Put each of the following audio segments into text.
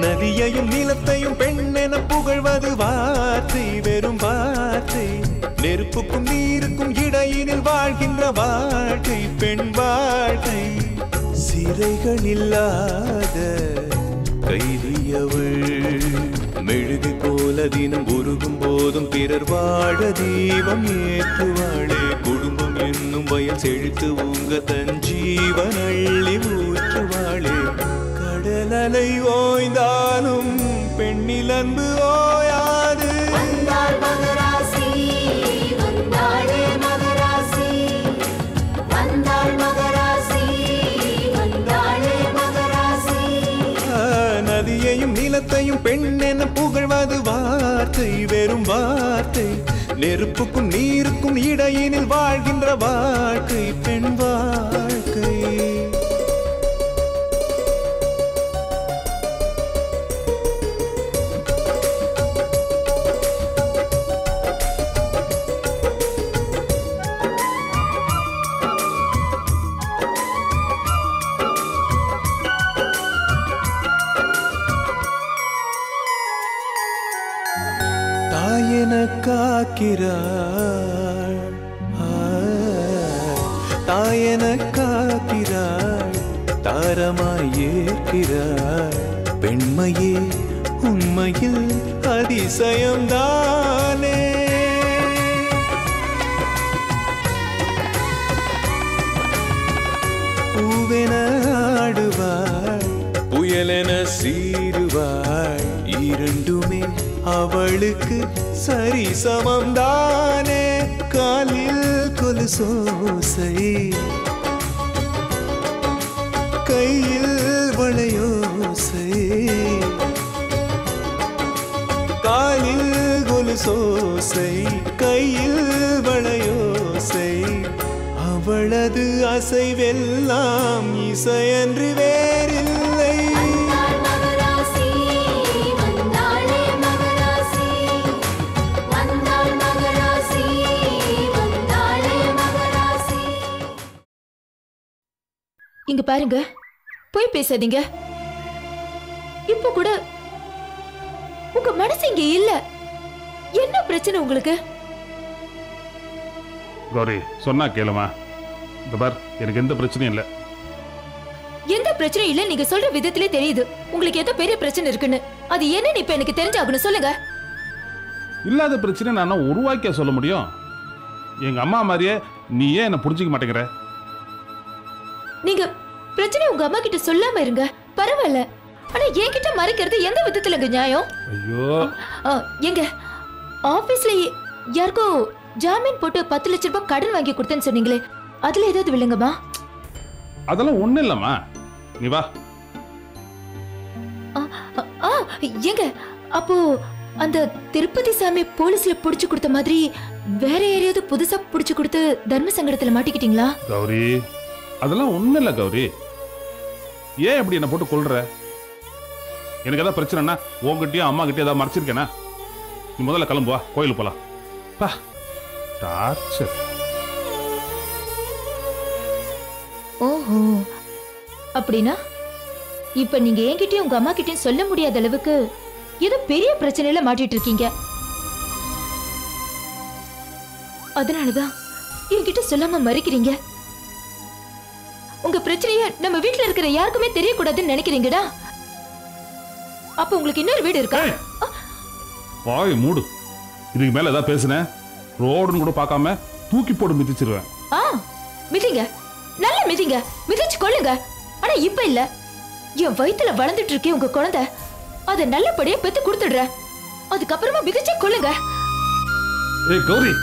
நதியையும் நிலத்தையும் பெண்ணென புகழ்வது வார்த்தை வெறும் வார்த்தை நெருப்புக்கும் நீருக்கும் இடையினில் வாழ்கின்ற வாழ்க்கை பெண் வாழ்க்கை சிறைகள் இல்லாத கைதியவள் மெழுகு போல தினம் உருகும் போதும் பிறர் வாழ தீபம் ஏற்றுவாளே குடும்பம் என்னும் வயல் செழித்து உங்க தன் ஜீவன் அள்ளி ஊற்றுவாளே கடல் அலை ஓய்ந்தாலும் பெண்ணில் அன்பு ஓயாது வந்தாள் மகராசி வந்தாளே மகராசி வந்தாள் மகராசி வந்தாளே மகராசி ஆ, நதியையும் நிலத்தையும் பெண் என புகழ்வது வார்த்தை வெறும் வார்த்தை நெருப்புக்கும் நீருக்கும் இடையினில் வாழ்கின்ற வாழ்க்கை பெண் வாழ்க்கை தாயென காக்கிறாள் ஆ, தாயென காக்கிறாள் தாரமாய் ஏற்கிறாள் பெண்மையே உண்மையில் அதிசயம்தானே பூவென ஆடுவாள் புயலென சீருவாள் இரண்டுமே அவளுக்கு சரி சமம்தானே காலில் கொலுசோசை கையில் வளையோசை காலில் கொலுசோசை கையில் வளையோசை அவளது அசைவெல்லாம் இசையன்று வேறில்லை வந்தாள் மகராசி வந்தாளே மகராசி வந்தாள் மகராசி வந்தாளே மகராசி இங்க பாருங்க போய் பேசாதீங்க இப்போ கூட உங்க மனசு இங்க இல்ல என்ன பிரச்சனை உங்களுக்கு கௌரி சொன்னா கேளுமா இந்த பார் எனக்கு எந்த பிரச்சனையும் இல்லை எந்த பிரச்சனையும் இல்ல நீங்க சொல்ற விதத்திலே தெரியுது உங்களுக்கு ஏதோ பெரிய பிரச்சனை இருக்குன்னு அது என்னன்னு இப்ப எனக்கு தெரிஞ்சாகணும் சொல்லுங்க இல்லாத பிரச்சனை நான் உருவாக்கிய சொல்ல முடியும் எங்க அம்மா மாதிரியே நீ ஏன் என்னை புரிஞ்சிக்க மாட்டேங்கிற நீங்க பிரச்சனை உங்க அம்மா கிட்ட சொல்லாம இருங்க பரவாயில்ல ஆனா என்கிட்ட மறைக்கிறது எந்த விதத்துலங்க நியாயம் ஐயோ ஆ, எங்க ஆபீஸ்ல யாருக்கோ ஜாமீன் போட்டு பத்து லட்ச ரூபாய் கடன் வாங்கி கொடுத்தேன்னு சொன்னீங்களே அதுல ஏதாவது வில்லுங்கம்மா அதெல்லாம் ஒண்ணும் இல்லம்மா நீ வா ஆ, ஆ, ஆ, ஏங்க அப்போ அந்த திருப்பதி சாமி போலீஸ்ல புடிச்சு கொடுத்த மாதிரி வேற யாரையாவது புதுசா புடிச்சு கொடுத்து தர்ம சங்கடத்துல மாட்டிக்கிட்டீங்களா கௌரி அதெல்லாம் ஒண்ணும் இல்லை கௌரி ஏன் இப்படி என்னை போட்டு கொள்ற எனக்கு ஏதாவது பிரச்சனைனா உங்ககிட்டயும் அம்மா கிட்டயும் ஏதாவது மறைச்சிருக்கேனா நீ முதல்ல கிளம்பு வா கோயிலுக்கு போலாம் பா டார்ச்சர் ஓஹோ அப்படின்னா இப்ப நீங்க என்கிட்டயும் உங்க அம்மா கிட்டயும் சொல்ல முடியாத அளவுக்கு ஏதோ பெரிய பிரச்சனையில மாட்டிட்டு இருக்கீங்க அதனாலதான் என்கிட்ட சொல்லாம மறைக்கிறீங்க உங்க பிரச்சனைய நம்ம வீட்ல இருக்கிற யாருக்குமே தெரியக்கூடாதுன்னு நினைக்கிறீங்கடா அப்ப உங்களுக்கு இன்னொரு வீடு இருக்கா ஏய்! வாய் மூடு இதுக்கு மேல ஏதாவது பேசுனேன் ரோடுன்னு கூட பார்க்காம தூக்கி போட்டு மிதிச்சிருவேன் ஆ மிதிங்க நல்ல மிதிங்க மிதிச்சு கொள்ளுங்க ஆனா இப்ப இல்ல என் வயித்துல வளர்ந்துட்டு இருக்கே உங்க குழந்தை அதை நல்லபடியா பெத்து கொடுத்துடுறேன் அதுக்கப்புறமா மிதிச்சு கொள்ளுங்க ஏய் கௌரி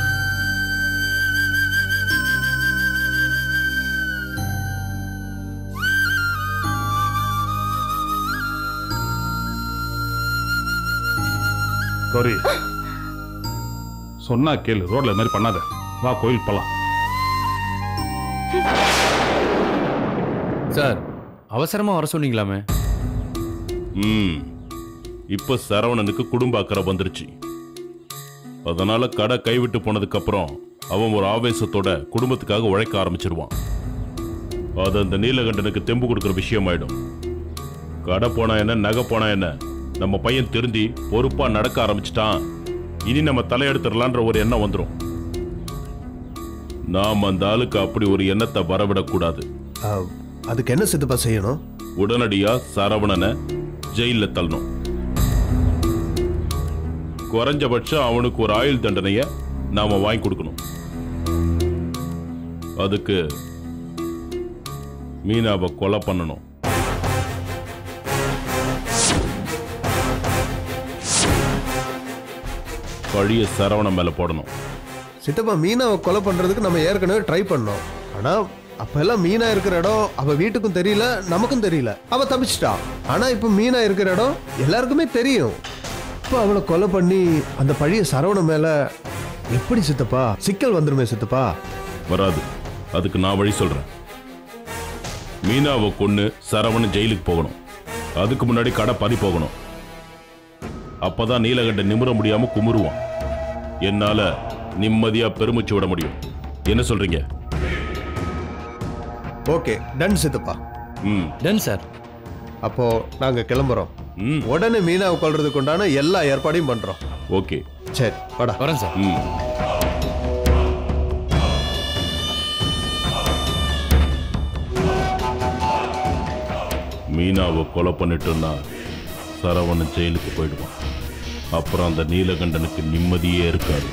கௌரி சொன்னா கேளு ரோட்ல இது மாதிரி பண்ணாத வா கோயில் போலாம் சார் அவசரமா வர சொன்னீங்களாமே ம் இப்போ சரவணனுக்கு குடும்ப அக்கறை வந்துருச்சு அதனால கடை கைவிட்டு போனதுக்கு அப்புறம் அவன் ஒரு ஆவேசத்தோட குடும்பத்துக்காக உழைக்க ஆரம்பிச்சிருவான் அது அந்த நீலகண்டனுக்கு தெம்பு கொடுக்குற விஷயமாயிடும் கடை போனா என்ன நகை போனா என்ன நம்ம பையன் திருந்தி பொறுப்பா நடக்க ஆரம்பிச்சிட்டான் இனி நம்ம தலையெடுத்துடலான்ற ஒரு எண்ணம் வந்துடும் நாம் அந்த ஆளுக்கு அப்படி ஒரு எண்ணத்தை வரவிடக்கூடாது ஆ, அதுக்கு என்ன சித்தப்பா செய்யணும் உடனடியா சரவணனை ஜெயில தள்ளணும் குறைஞ்சபட்சம் அவனுக்கு ஒரு ஆயுள் தண்டனைய நாம வாங்கி கொடுக்கணும் அதுக்கு மீனாவை கொலை பண்ணணும் பழிய சரவணன் மேல போடணும் சித்தப்பா மீனாவை கொலை பண்றதுக்கு நம்ம ஏற்கனவே ட்ரை பண்ணோம் ஆனா அப்பெல்லாம் மீனா இருக்கிற இடம் அவ வீட்டுக்கும் தெரியல நமக்கும் தெரியல அவ தப்பிச்சிட்டா ஆனா இப்ப மீனா இருக்கிற இடம் எல்லாருக்குமே தெரியும் இப்ப அவளை கொலை பண்ணி அந்த பழிய சரவண மேல எப்படி சித்தப்பா சிக்கல் வந்துருமே சித்தப்பா வராது அதுக்கு நான் வழி சொல்றேன் மீனாவை கொன்னு சரவணன் ஜெயிலுக்கு போகணும் அதுக்கு முன்னாடி கடை பறி போகணும் அப்பதான் நீலகண்ட நிமிர முடியாம குமுறுவான் என்னால நிம்மதியா பெருமிச்சு விட முடியும் என்ன சொல்றீங்க ஓகே டன் சித்தப்பா ம் டன் சார் அப்போ நாங்க கிளம்புறோம் ம் உடனே மீனாவை கொல்றதுக்கு உண்டான எல்லா ஏற்பாடையும் பண்றோம் ஓகே சரி வாடா வரேன் சார் ம் மீனாவை கொலை பண்ணிட்டோம்னா சரவணன் ஜெயிலுக்கு போயிடுவான் அப்புறம் அந்த நீலகண்டனுக்கு நிம்மதியே இருக்காது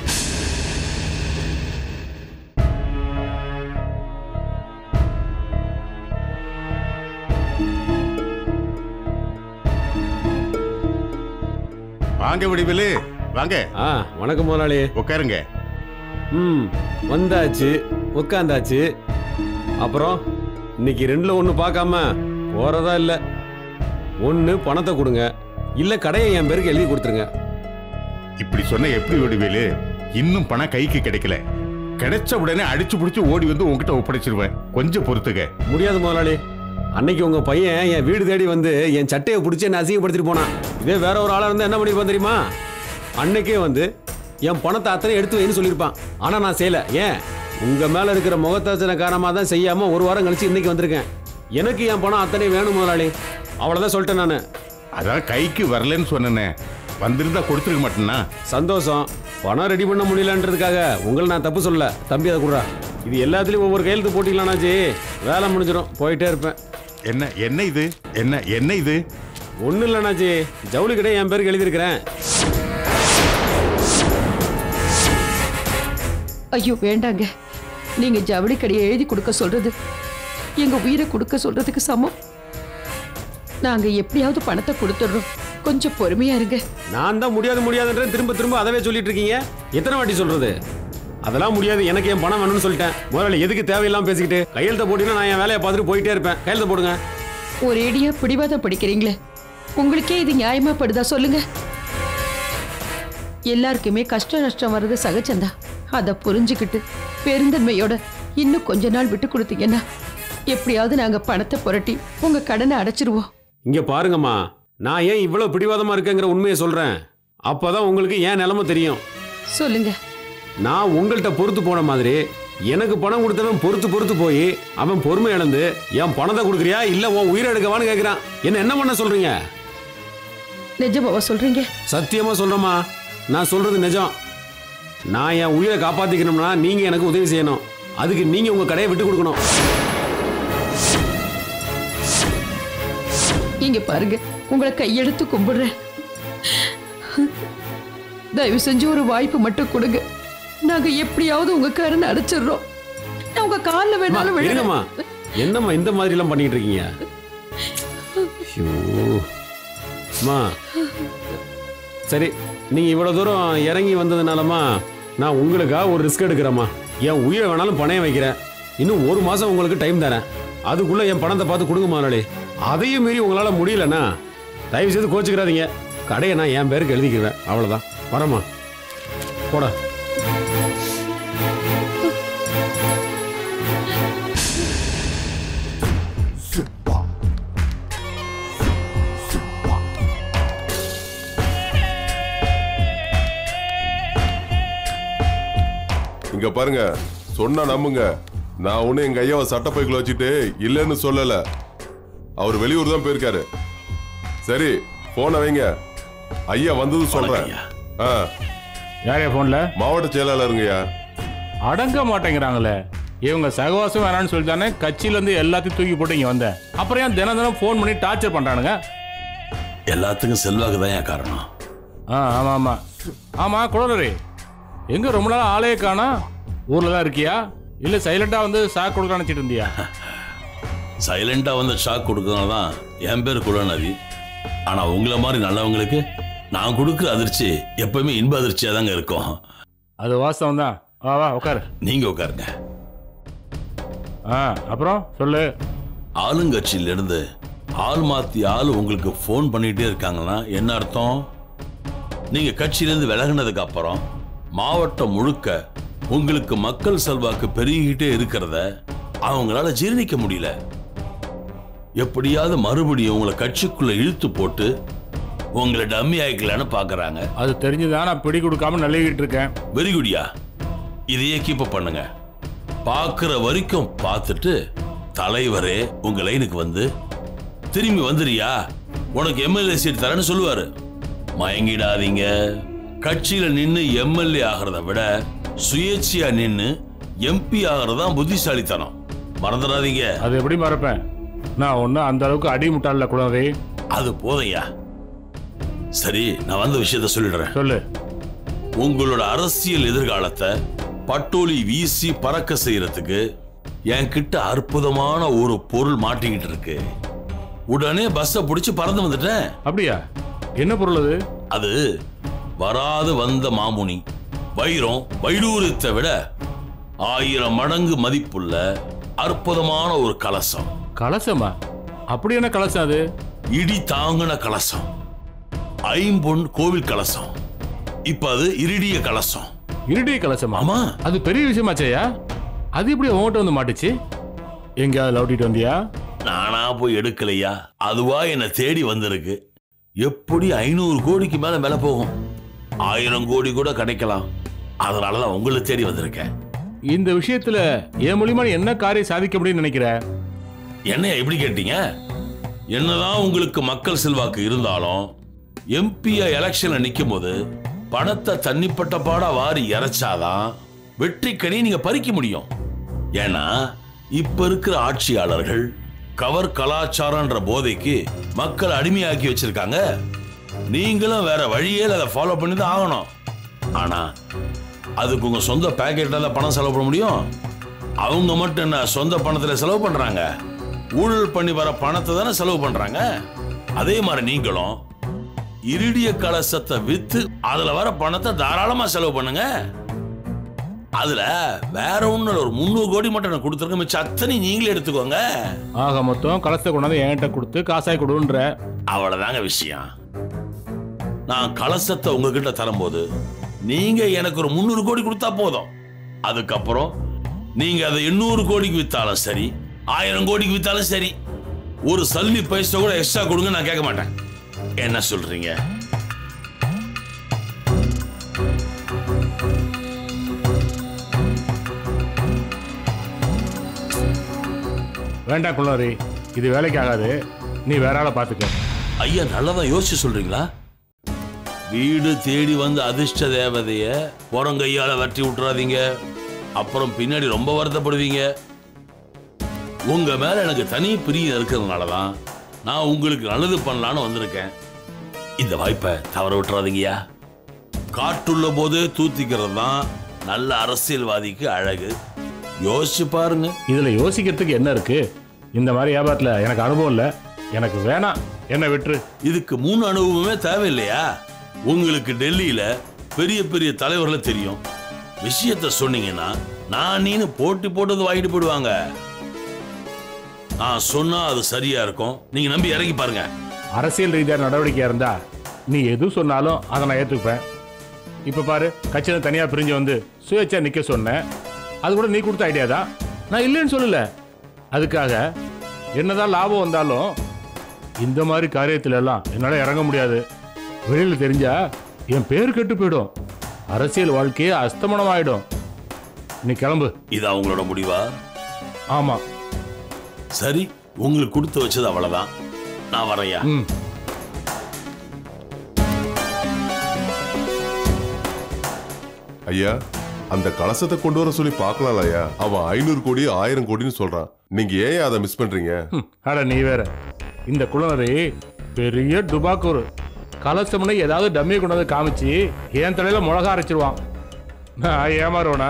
வாங்க விடிவிலு வாங்க ஆ வணக்கம் முதலாளி உட்காருங்க ம் வந்தாச்சு உட்காந்தாச்சு அப்புறம் இன்னைக்கு ரெண்டுல ஒன்று பார்க்காம போறதா இல்லை ஒன்று பணத்தை கொடுங்க இல்லை கடையை என் பேருக்கு எழுதி கொடுத்துருங்க இப்படி சொன்ன எப்படி விடிவேலு இன்னும் பணம் கைக்கு கிடைக்கல கிடைச்ச உடனே அடிச்சு பிடிச்சு ஓடி வந்து உன்கிட்ட ஒப்படைச்சிருவேன் கொஞ்சம் பொறுத்துக்க முடியாது முதலாளி அன்னைக்கு உங்க பையன் என் வீடு தேடி வந்து என் சட்டையை பிடிச்சி என்ன அசிங்கப்படுத்திட்டு போனான் இதே வேற ஒரு ஆளா இருந்தா என்ன பண்ணிருப்பான் தெரியுமா அன்னைக்கே வந்து என் பணத்தை அத்தனை எடுத்து வைன்னு சொல்லியிருப்பான் ஆனா நான் செய்யல ஏன் உங்க மேல இருக்கிற முகத்தாச்சனை காரணமா தான் செய்யாம ஒரு வாரம் கழிச்சு இன்னைக்கு வந்திருக்கேன் எனக்கு என் பணம் அத்தனை வேணும் முதலாளி அவ்வளவுதான் சொல்லிட்டேன் நான் அதான் கைக்கு வரலன்னு சொன்னேனே வந்திருந்தா கொடுத்துருக்க மாட்டேன்னா சந்தோஷம் பணம் ரெடி பண்ண முடியலன்றதுக்காக உங்களை நான் தப்பு சொல்லல தம்பி அதை கொடுறா இது எல்லாத்துலயும் ஒவ்வொரு கையெழுத்து போட்டிக்கலாம்னாச்சு வேலை முடிஞ்சிடும் போயிட்டே இருப்பேன் என்ன என்ன இது என்ன என்ன இது ஒன்றும் இல்லைண்ணாச்சி ஜவுளி கடை என் பேருக்கு எழுதியிருக்கிறேன் ஐயோ வேண்டாங்க நீங்க ஜவுளி கடையை எழுதி கொடுக்க சொல்றது எங்க உயிரை கொடுக்க சொல்றதுக்கு சமம் நாங்க எப்படியாவது பணத்தை கொடுத்துடுறோம் கொஞ்சம் பொறுமையா இருங்க நான் தான் முடியாது முடியாதுன்ற திரும்ப திரும்ப அதவே சொல்லிட்டு இருக்கீங்க எத்தனை வாட்டி சொல்றது அதெல்லாம் முடியாது எனக்கு என் பணம் வேணும்னு சொல்லிட்டேன் முதல்ல எதுக்கு தேவையில்லாம பேசிக்கிட்டு கையெழுத்த போட்டீங்கன்னா நான் என் வேலையை பார்த்துட்டு போயிட்டே இருப்பேன் கையெழுத்த போடுங்க ஒரேடியா பிடிவாதம் படிக்கிறீங்களே உங்களுக்கே இது நியாயமா படுதா சொல்லுங்க எல்லாருக்குமே கஷ்ட நஷ்டம் வர்றது சகஜம்தான் அதை புரிஞ்சுக்கிட்டு பெருந்தன்மையோட இன்னும் கொஞ்ச நாள் விட்டு கொடுத்தீங்கன்னா எப்படியாவது நாங்க பணத்தை புரட்டி உங்க கடனை அடைச்சிருவோம் இங்க பாருங்கம்மா நான் ஏன் இவ்வளவு பிடிவாதமா இருக்கேங்கிற உண்மையை சொல்றேன் அப்பதான் உங்களுக்கு ஏன் நிலைமை தெரியும் சொல்லுங்க நான் உங்கள்கிட்ட பொறுத்து போன மாதிரி எனக்கு பணம் கொடுத்தவன் பொறுத்து பொறுத்து போய் அவன் பொறுமை இழந்து என் பணத்தை கொடுக்குறியா இல்ல உன் உயிரை எடுக்கவான்னு கேட்கிறான் என்ன என்ன பண்ண சொல்றீங்க நிஜமாவா சொல்றீங்க சத்தியமா சொல்றேம்மா நான் சொல்றது நிஜம் நான் என் உயிரை காப்பாத்திக்கணும்னா நீங்க எனக்கு உதவி செய்யணும் அதுக்கு நீங்க உங்க கடையை விட்டு கொடுக்கணும் இங்க பாருங்க உங்களை கையெடுத்து கும்பிடுறேன் தயவு செஞ்சு ஒரு வாய்ப்பு மட்டும் கொடுங்க நாங்க எப்படியாவது உங்க கருணை அடைச்சிடுறோம் நான் உங்க காலில் அம்மா, வேணாலும் இருங்கம்மா விழுங்கம்மா என்னம்மா இந்த மாதிரி எல்லாம் பண்ணிட்டு இருக்கீங்க ஐயோ. அம்மா சரி நீங்க இவ்வளவு தூரம் இறங்கி வந்ததுனாலமா நான் உங்களுக்காக ஒரு ரிஸ்க் எடுக்கிறேம்மா என் உயிரை வேணாலும் பணையம் வைக்கிறேன் இன்னும் ஒரு மாசம் உங்களுக்கு டைம் தரேன் அதுக்குள்ள என் பணத்தை பார்த்து கொடுங்க முதலாளி அதையும் மீறி உங்களால முடியலன்னா தயவு செய்து கோச்சுக்கிறாதீங்க கடையை நான் என் பேருக்கு எழுதிக்கிறேன் அவ்வளவுதான் வரேம்மா போடா இங்க பாருங்க சொன்னா நம்புங்க நான் ஒண்ணு எங்க ஐயாவை சட்டப்பைக்குள்ள வச்சுட்டு இல்லைன்னு சொல்லல அவர் வெளியூர் தான் போயிருக்காரு சரி போனை வைங்க ஐயா வந்தது சொல்றேன் ஆ யாரையா போன்ல மாவட்ட செயலாளருங்கய்யா அடங்க மாட்டேங்கிறாங்களே இவங்க சகவாசம் வேணாம்னு சொல்லி தானே கட்சியில இருந்து எல்லாத்தையும் தூக்கி போட்டு இங்க வந்தேன் அப்புறம் ஏன் தினம் தினம் ஃபோன் பண்ணி டார்ச்சர் பண்றானுங்க எல்லாத்துக்கும் செல்வாக்கு தான் என் காரணம் ஆ ஆமா ஆமா ஆமா குளரே எங்க ரொம்ப நாள் ஆளே காணா ஊர்ல தான் இருக்கியா இல்ல சைலண்டா வந்து சாக்கு கொடுக்க நினைச்சிட்டு இருந்தியா சைலண்டா வந்து ஷாக் கொடுக்கறதுனால தான் என் பேர் குலநதி ஆனா உங்களை மாதிரி நல்லவங்களுக்கு நான் கொடுக்குற அதிர்ச்சி எப்பவுமே இன்ப அதிர்ச்சியா தாங்க இருக்கும் அது வாஸ்தவம் தான் வா வா உட்காரு நீங்க உட்காருங்க ஆ அப்புறம் சொல்லு ஆளுங்கட்சியில இருந்து ஆள் மாத்தி ஆள் உங்களுக்கு ஃபோன் பண்ணிட்டே இருக்காங்கன்னா என்ன அர்த்தம் நீங்க கட்சியிலிருந்து விலகுனதுக்கு அப்புறம் மாவட்டம் முழுக்க உங்களுக்கு மக்கள் செல்வாக்கு பெருகிக்கிட்டே இருக்கிறத அவங்களால ஜீரணிக்க முடியல எப்படியாவது மறுபடியும் உங்களை கட்சிக்குள்ள இழுத்து போட்டு உங்களை டம்மி ஆயிக்கலான்னு பாக்குறாங்க அது தெரிஞ்சுதான் நான் பிடி கொடுக்காம நழுவிட்டு இருக்கேன் வெரி குடியா இதையே கீப் பண்ணுங்க பார்க்குற வரைக்கும் பார்த்துட்டு தலைவரே உங்க லைனுக்கு வந்து திரும்பி வந்துறியா உனக்கு எம்எல்ஏ சீட் தரேன்னு சொல்லுவாரு மயங்கிடாதீங்க கட்சியில நின்னு எம்எல்ஏ ஆகிறத விட சுயேட்சையா நின்னு எம்பி ஆகிறது தான் புத்திசாலித்தனம் மறந்துடாதீங்க அது எப்படி மறப்பேன் நான் ஒன்றும் அந்த அளவுக்கு அடி முட்டாள்ல குழந்தை அது போதையா சரி நான் வந்த விஷயத்த சொல்லிடுறேன் சொல்லு உங்களோட அரசியல் எதிர்காலத்தை பட்டோலி வீசி பறக்க செய்யறதுக்கு என்கிட்ட அற்புதமான ஒரு பொருள் மாட்டிக்கிட்டு இருக்கு உடனே பஸ்ஸை பிடிச்சு பறந்து வந்துட்டேன் அப்படியா என்ன பொருள் அது அது வராது வந்த மாமுனி வைரம் வைடூரியத்தை விட ஆயிரம் மடங்கு மதிப்புள்ள அற்புதமான ஒரு கலசம் கலசமா அப்படி என்ன கலசம் அது இடி தாங்கின கலசம் ஐம்பொன் கோவில் கலசம் இப்ப அது இரிடிய கலசம் இருடிய கலசமா ஆமா அது பெரிய விஷயமாச்சையா அது எப்படி உங்ககிட்ட வந்து மாட்டுச்சு எங்கேயாவது லவுட்டிட்டு வந்தியா நானா போய் எடுக்கலையா அதுவா என்னை தேடி வந்திருக்கு எப்படி ஐநூறு கோடிக்கு மேல மேல போகும் ஆயிரம் கோடி கூட கிடைக்கலாம் அதனாலதான் உங்களை தேடி வந்திருக்கேன் இந்த விஷயத்துல என் மூலியமா நீ என்ன காரியம் சாதிக்க முடியும்னு நினைக்கிற என்ன எப்படி கேட்டீங்க என்னதான் உங்களுக்கு மக்கள் செல்வாக்கு இருந்தாலும் எம்பியா எலெக்ஷன்ல நிக்கும் போது பணத்தை தண்ணிப்பட்ட பாடா வாரி இறைச்சாதான் வெற்றிக்கனி நீங்க பறிக்க முடியும் ஏன்னா இப்ப இருக்கிற ஆட்சியாளர்கள் கவர் கலாச்சாரம்ன்ற போதைக்கு மக்கள் அடிமையாக்கி வச்சிருக்காங்க நீங்களும் வேற வழியே இல்ல அதை ஃபாலோ பண்ணி தான் ஆகணும் ஆனா அதுக்கு உங்க சொந்த பேக்கெட்ல தான் பணம் செலவு பண்ண முடியும் அவங்க மட்டும் என்ன சொந்த பணத்துல செலவு பண்றாங்க ஊழல் பண்ணி வர பணத்தை தானே செலவு பண்றாங்க அதே மாதிரி நீங்களும் இரிடிய கலசத்தை வித்து அதுல வர பணத்தை தாராளமா செலவு பண்ணுங்க அதுல வேற ஒண்ணு இல்ல, ஒரு முந்நூறு கோடி மட்டும் நான் கொடுத்துருக்க மிச்சம் அத்தனை நீங்களே எடுத்துக்கோங்க ஆக மொத்தம் கலசத்தை கொண்டாந்து என்கிட்ட கொடுத்து காசாய் கொடுன்ற அவ்வளவுதாங்க விஷயம் நான் கலசத்தை உங்ககிட்ட தரும்போது நீங்க எனக்கு ஒரு முந்நூறு கோடி கொடுத்தா போதும் அதுக்கப்புறம் நீங்க அதை எண்ணூறு கோடிக்கு வித்தாலும் சரி ஆயிரம் கோடிக்கு வித்தாலும் சரி ஒரு சல்லி பைசா கூட எக்ஸ்ட்ரா கொடுங்க நான் கேட்க மாட்டேன் என்ன சொல்றீங்க வேண்டாம் குள்ளரி இது வேலைக்கு ஆகாது நீ வேற ஆளை பார்த்துக்க ஐயா நல்லதா யோசிச்சு சொல்றீங்களா வீடு தேடி வந்து அதிர்ஷ்ட தேவதைய புறங்கையால வெட்டி விட்டுறாதீங்க அப்புறம் பின்னாடி ரொம்ப வருத்தப்படுவீங்க உங்க மேல எனக்கு தனி பிரியம் இருக்கிறதுனால தான் நான் உங்களுக்கு நல்லது பண்ணலான்னு வந்திருக்கேன் இந்த வாய்ப்பை தவற விட்டுறாதீங்கய்யா காட்டுள்ள போதே தூத்திக்கிறது தான் நல்ல அரசியல்வாதிக்கு அழகு யோசிச்சு பாருங்க இதுல யோசிக்கிறதுக்கு என்ன இருக்கு இந்த மாதிரி வியாபாரத்துல எனக்கு அனுபவம் இல்ல எனக்கு வேணாம் என்ன விட்டுரு இதுக்கு மூணு அனுபவமே தேவையில்லையா உங்களுக்கு டெல்லியில பெரிய பெரிய தலைவர்களை தெரியும் விஷயத்த சொன்னீங்கன்னா நான் நீனு போட்டி போட்டது வாங்கிட்டு போயிடுவாங்க நான் சொன்னா அது சரியா இருக்கும் நீங்க நம்பி இறங்கி பாருங்க அரசியல் ரீதியாக நடவடிக்கையா இருந்தா நீ எது சொன்னாலும் அதை நான் ஏத்துப்பேன் இப்ப பாரு கட்சியில தனியா பிரிஞ்சு வந்து சுயேட்சா நிக்க சொன்னேன் அது கூட நீ கொடுத்த ஐடியா தான் நான் இல்லைன்னு சொல்லல அதுக்காக என்னதான் லாபம் வந்தாலும் இந்த மாதிரி காரியத்துல எல்லாம் என்னால இறங்க முடியாது வெளியில தெரிஞ்சா என் பேர் கெட்டு போயிடும் அரசியல் வாழ்க்கையே அஸ்தமனம் ஆயிடும் நீ கிளம்பு இது அவங்களோட முடிவா ஆமா சரி உங்களுக்கு கொடுத்து வச்சது அவ்வளவுதான் நான் வரையா ம் ஐயா அந்த கலசத்தை கொண்டு வர சொல்லி பார்க்கலாம் ஐயா அவன் ஐநூறு கோடி ஆயிரம் கோடின்னு சொல்றான் நீங்க ஏன் அதை மிஸ் பண்றீங்க அட நீ வேற இந்த குளநரி பெரிய டுபாக்கூர் கலசம்னு ஏதாவது டம்மியை கொண்டு வந்து காமிச்சு என் தலையில மிளகா அரைச்சிருவான் நான் ஏமாறுவனா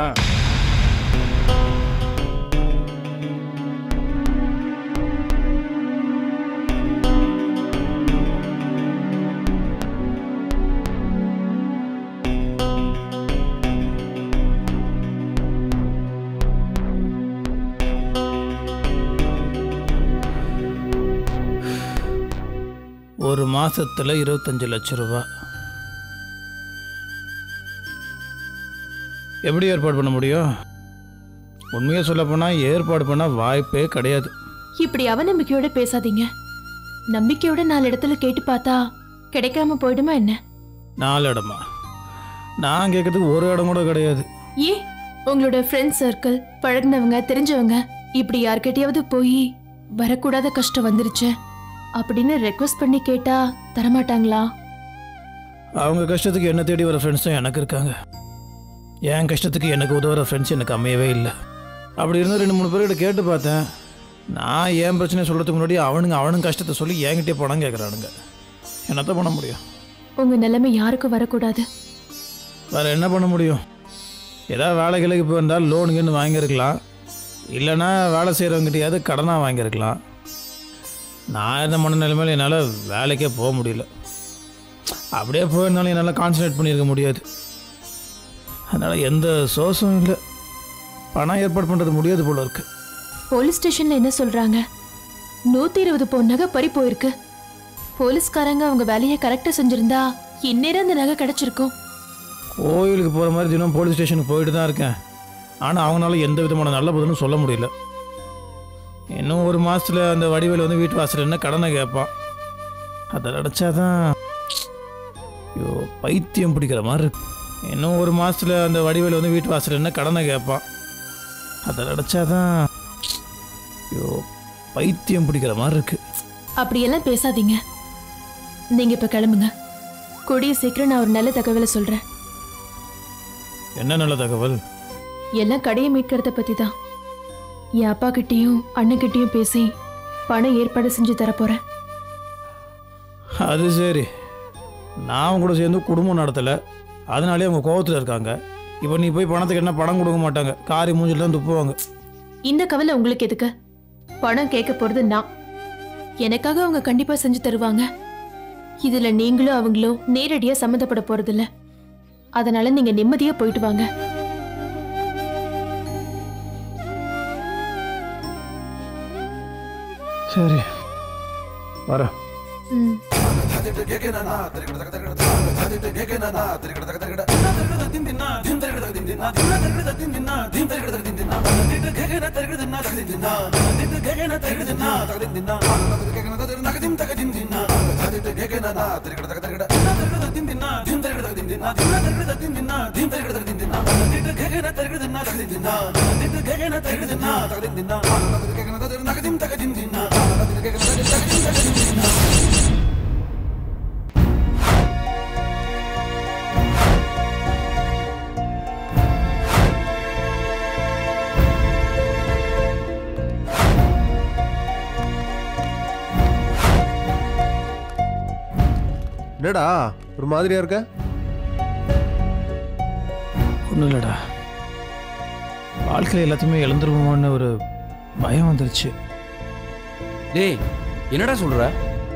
ஒரு மாசத்துல இருபத்தஞ்சு லட்சம் ரூபாய் எப்படி ஏற்பாடு பண்ண முடியும் உண்மையை சொல்லப்போனால் ஏற்பாடு பண்ண வாய்ப்பே கிடையாது இப்படி அவநம்பிக்கையோட பேசாதீங்க நம்பிக்கையோட நாலு இடத்துல கேட்டு பார்த்தா கிடைக்காம போயிடுமா என்ன நாலு இடமா நான் கேட்கறதுக்கு ஒரு இடம் கூட கிடையாது ஏன் உங்களோட ஃப்ரெண்ட் சர்க்கிள் பழகுனவங்க தெரிஞ்சவங்க இப்படி யார்கிட்டயாவது போய் வரக்கூடாத கஷ்டம் வந்துருச்சு அப்படின்னு ரெக்வஸ்ட் பண்ணி கேட்டா தரமாட்டாங்களா அவங்க கஷ்டத்துக்கு என்ன தேடி வர ஃப்ரெண்ட்ஸும் எனக்கு இருக்காங்க என் கஷ்டத்துக்கு எனக்கு உதவுற ஃப்ரெண்ட்ஸ் எனக்கு அமையவே இல்லை அப்படி இருந்தால் ரெண்டு மூணு பேர்கிட்ட கேட்டு பார்த்தேன் நான் என் பிரச்சனையை சொல்கிறதுக்கு முன்னாடி அவனுங்க அவனுங்க கஷ்டத்தை சொல்லி என்கிட்டே பணம் கேட்குறானுங்க என்னத்த பண்ண முடியும் உங்க நிலைமை யாருக்கும் வரக்கூடாது வேறு என்ன பண்ண முடியும் ஏதாவது வேலை கிளைக்கு போயிருந்தால் லோனுக்குன்னு வாங்கியிருக்கலாம் இல்லைன்னா வேலை செய்கிறவங்ககிட்டயாவது கடனாக வாங்கியிருக்கலாம் நான் இருந்த மன நிலைமையில் என்னால் வேலைக்கே போக முடியல அப்படியே போயிருந்தாலும் என்னால் கான்சன்ட்ரேட் பண்ணியிருக்க முடியாது அதனால் எந்த சோர்ஸும் இல்லை பணம் ஏற்பாடு பண்ணுறது முடியாது போல இருக்கு போலீஸ் ஸ்டேஷன்ல என்ன சொல்றாங்க நூத்தி இருபது பவுன் நகை பறி போயிருக்கு போலீஸ்காரங்க அவங்க வேலையை கரெக்டா செஞ்சிருந்தா இந்நேரம் அந்த நகை கிடைச்சிருக்கும் கோயிலுக்கு போகிற மாதிரி தினம் போலீஸ் ஸ்டேஷனுக்கு போயிட்டு தான் இருக்கேன் ஆனால் அவங்களால எந்த விதமான நல்ல பதிலும் சொல்ல முடியல இன்னும் ஒரு மாதத்தில் அந்த வடிவேல் வந்து வீட்டு வாசல் என்ன கடனை கேட்பான் அதை நினச்சாதான் ஐயோ பைத்தியம் பிடிக்கிற மாதிரி இருக்கு இன்னும் ஒரு மாதத்தில் அந்த வடிவேல் வந்து வீட்டு வாசல் என்ன கடனை கேட்பான் அதை நினச்சாதான் ஐயோ பைத்தியம் பிடிக்கிற மாதிரி இருக்கு அப்படியெல்லாம் பேசாதீங்க நீங்க இப்ப கிளம்புங்க கூடிய சீக்கிரம் நான் ஒரு நல்ல தகவலை சொல்றேன் என்ன நல்ல தகவல் எல்லாம் கடையை மீட்கிறத பத்தி தான் என் அப்பா கிட்டயும் அண்ணன் கிட்டயும் பேசி பணம் ஏற்பாடு செஞ்சு தரப்போறேன் அது சரி நான் அவங்க கூட சேர்ந்து குடும்பம் நடத்தலை அதனாலே அவங்க கோவத்தில் இருக்காங்க இப்போ நீ போய் பணத்துக்கு என்ன பணம் கொடுக்க மாட்டாங்க காரி மூஞ்சில தான் துப்புவாங்க இந்த கவலை உங்களுக்கு எதுக்கு பணம் கேட்க போறது நான் எனக்காக அவங்க கண்டிப்பா செஞ்சு தருவாங்க இதுல நீங்களும் அவங்களும் நேரடியா சம்மந்தப்பட போறதில்ல அதனால நீங்க நிம்மதியா போயிட்டு வாங்க சரி வரேன் ம் என்னடா ஒரு மாதிரியா இருக்க ஒன்றும் இல்லைடா வாழ்க்கையில் எல்லாத்தையுமே இழந்துருவோமோன்னு ஒரு பயம் வந்துருச்சு டேய் என்னடா சொல்ற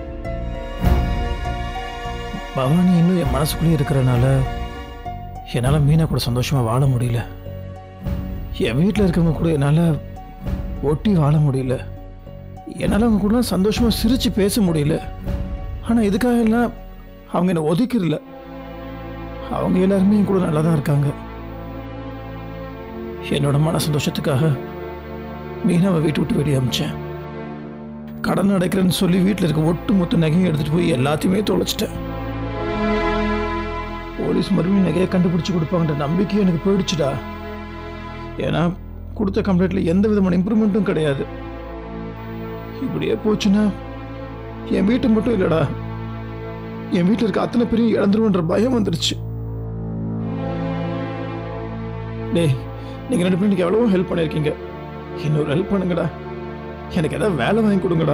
பவானி இன்னும் என் மனசுக்குள்ளேயே இருக்கிறனால என்னால் மீனா கூட சந்தோஷமாக வாழ முடியல என் வீட்டில் இருக்கவங்க கூட என்னால் ஒட்டி வாழ முடியல என்னால் அவங்க கூட சந்தோஷமாக சிரித்து பேச முடியல ஆனால் இதுக்காக எல்லாம் அவங்க என்னை ஒதுக்கிடல அவங்க எல்லாருமே என் கூட நல்லா தான் இருக்காங்க என்னோட மன சந்தோஷத்துக்காக மீனாவை வீட்டு விட்டு வெளியே அமிச்சேன் கடன் அடைக்கிறேன்னு சொல்லி வீட்டில் இருக்க ஒட்டு மொத்த நகையும் எடுத்துகிட்டு போய் எல்லாத்தையுமே தொலைச்சிட்டேன் போலீஸ் மறுபடியும் நகையை கண்டுபிடிச்சு கொடுப்பாங்கன்ற நம்பிக்கை எனக்கு போயிடுச்சுடா ஏன்னா கொடுத்த கம்ப்ளைண்ட்ல எந்த விதமான இம்ப்ரூவ்மெண்ட்டும் கிடையாது இப்படியே போச்சுன்னா என் வீட்டு மட்டும் இல்லடா என் வீட்டில் இருக்க அத்தனை பேரையும் இழந்துருவன்ற பயம் வந்துருச்சு டேய் நீங்கள் ரெண்டு பேரும் எனக்கு எவ்வளவோ ஹெல்ப் பண்ணியிருக்கீங்க இன்னொரு ஹெல்ப் பண்ணுங்கடா எனக்கு ஏதாவது வேலை வாங்கி கொடுங்கடா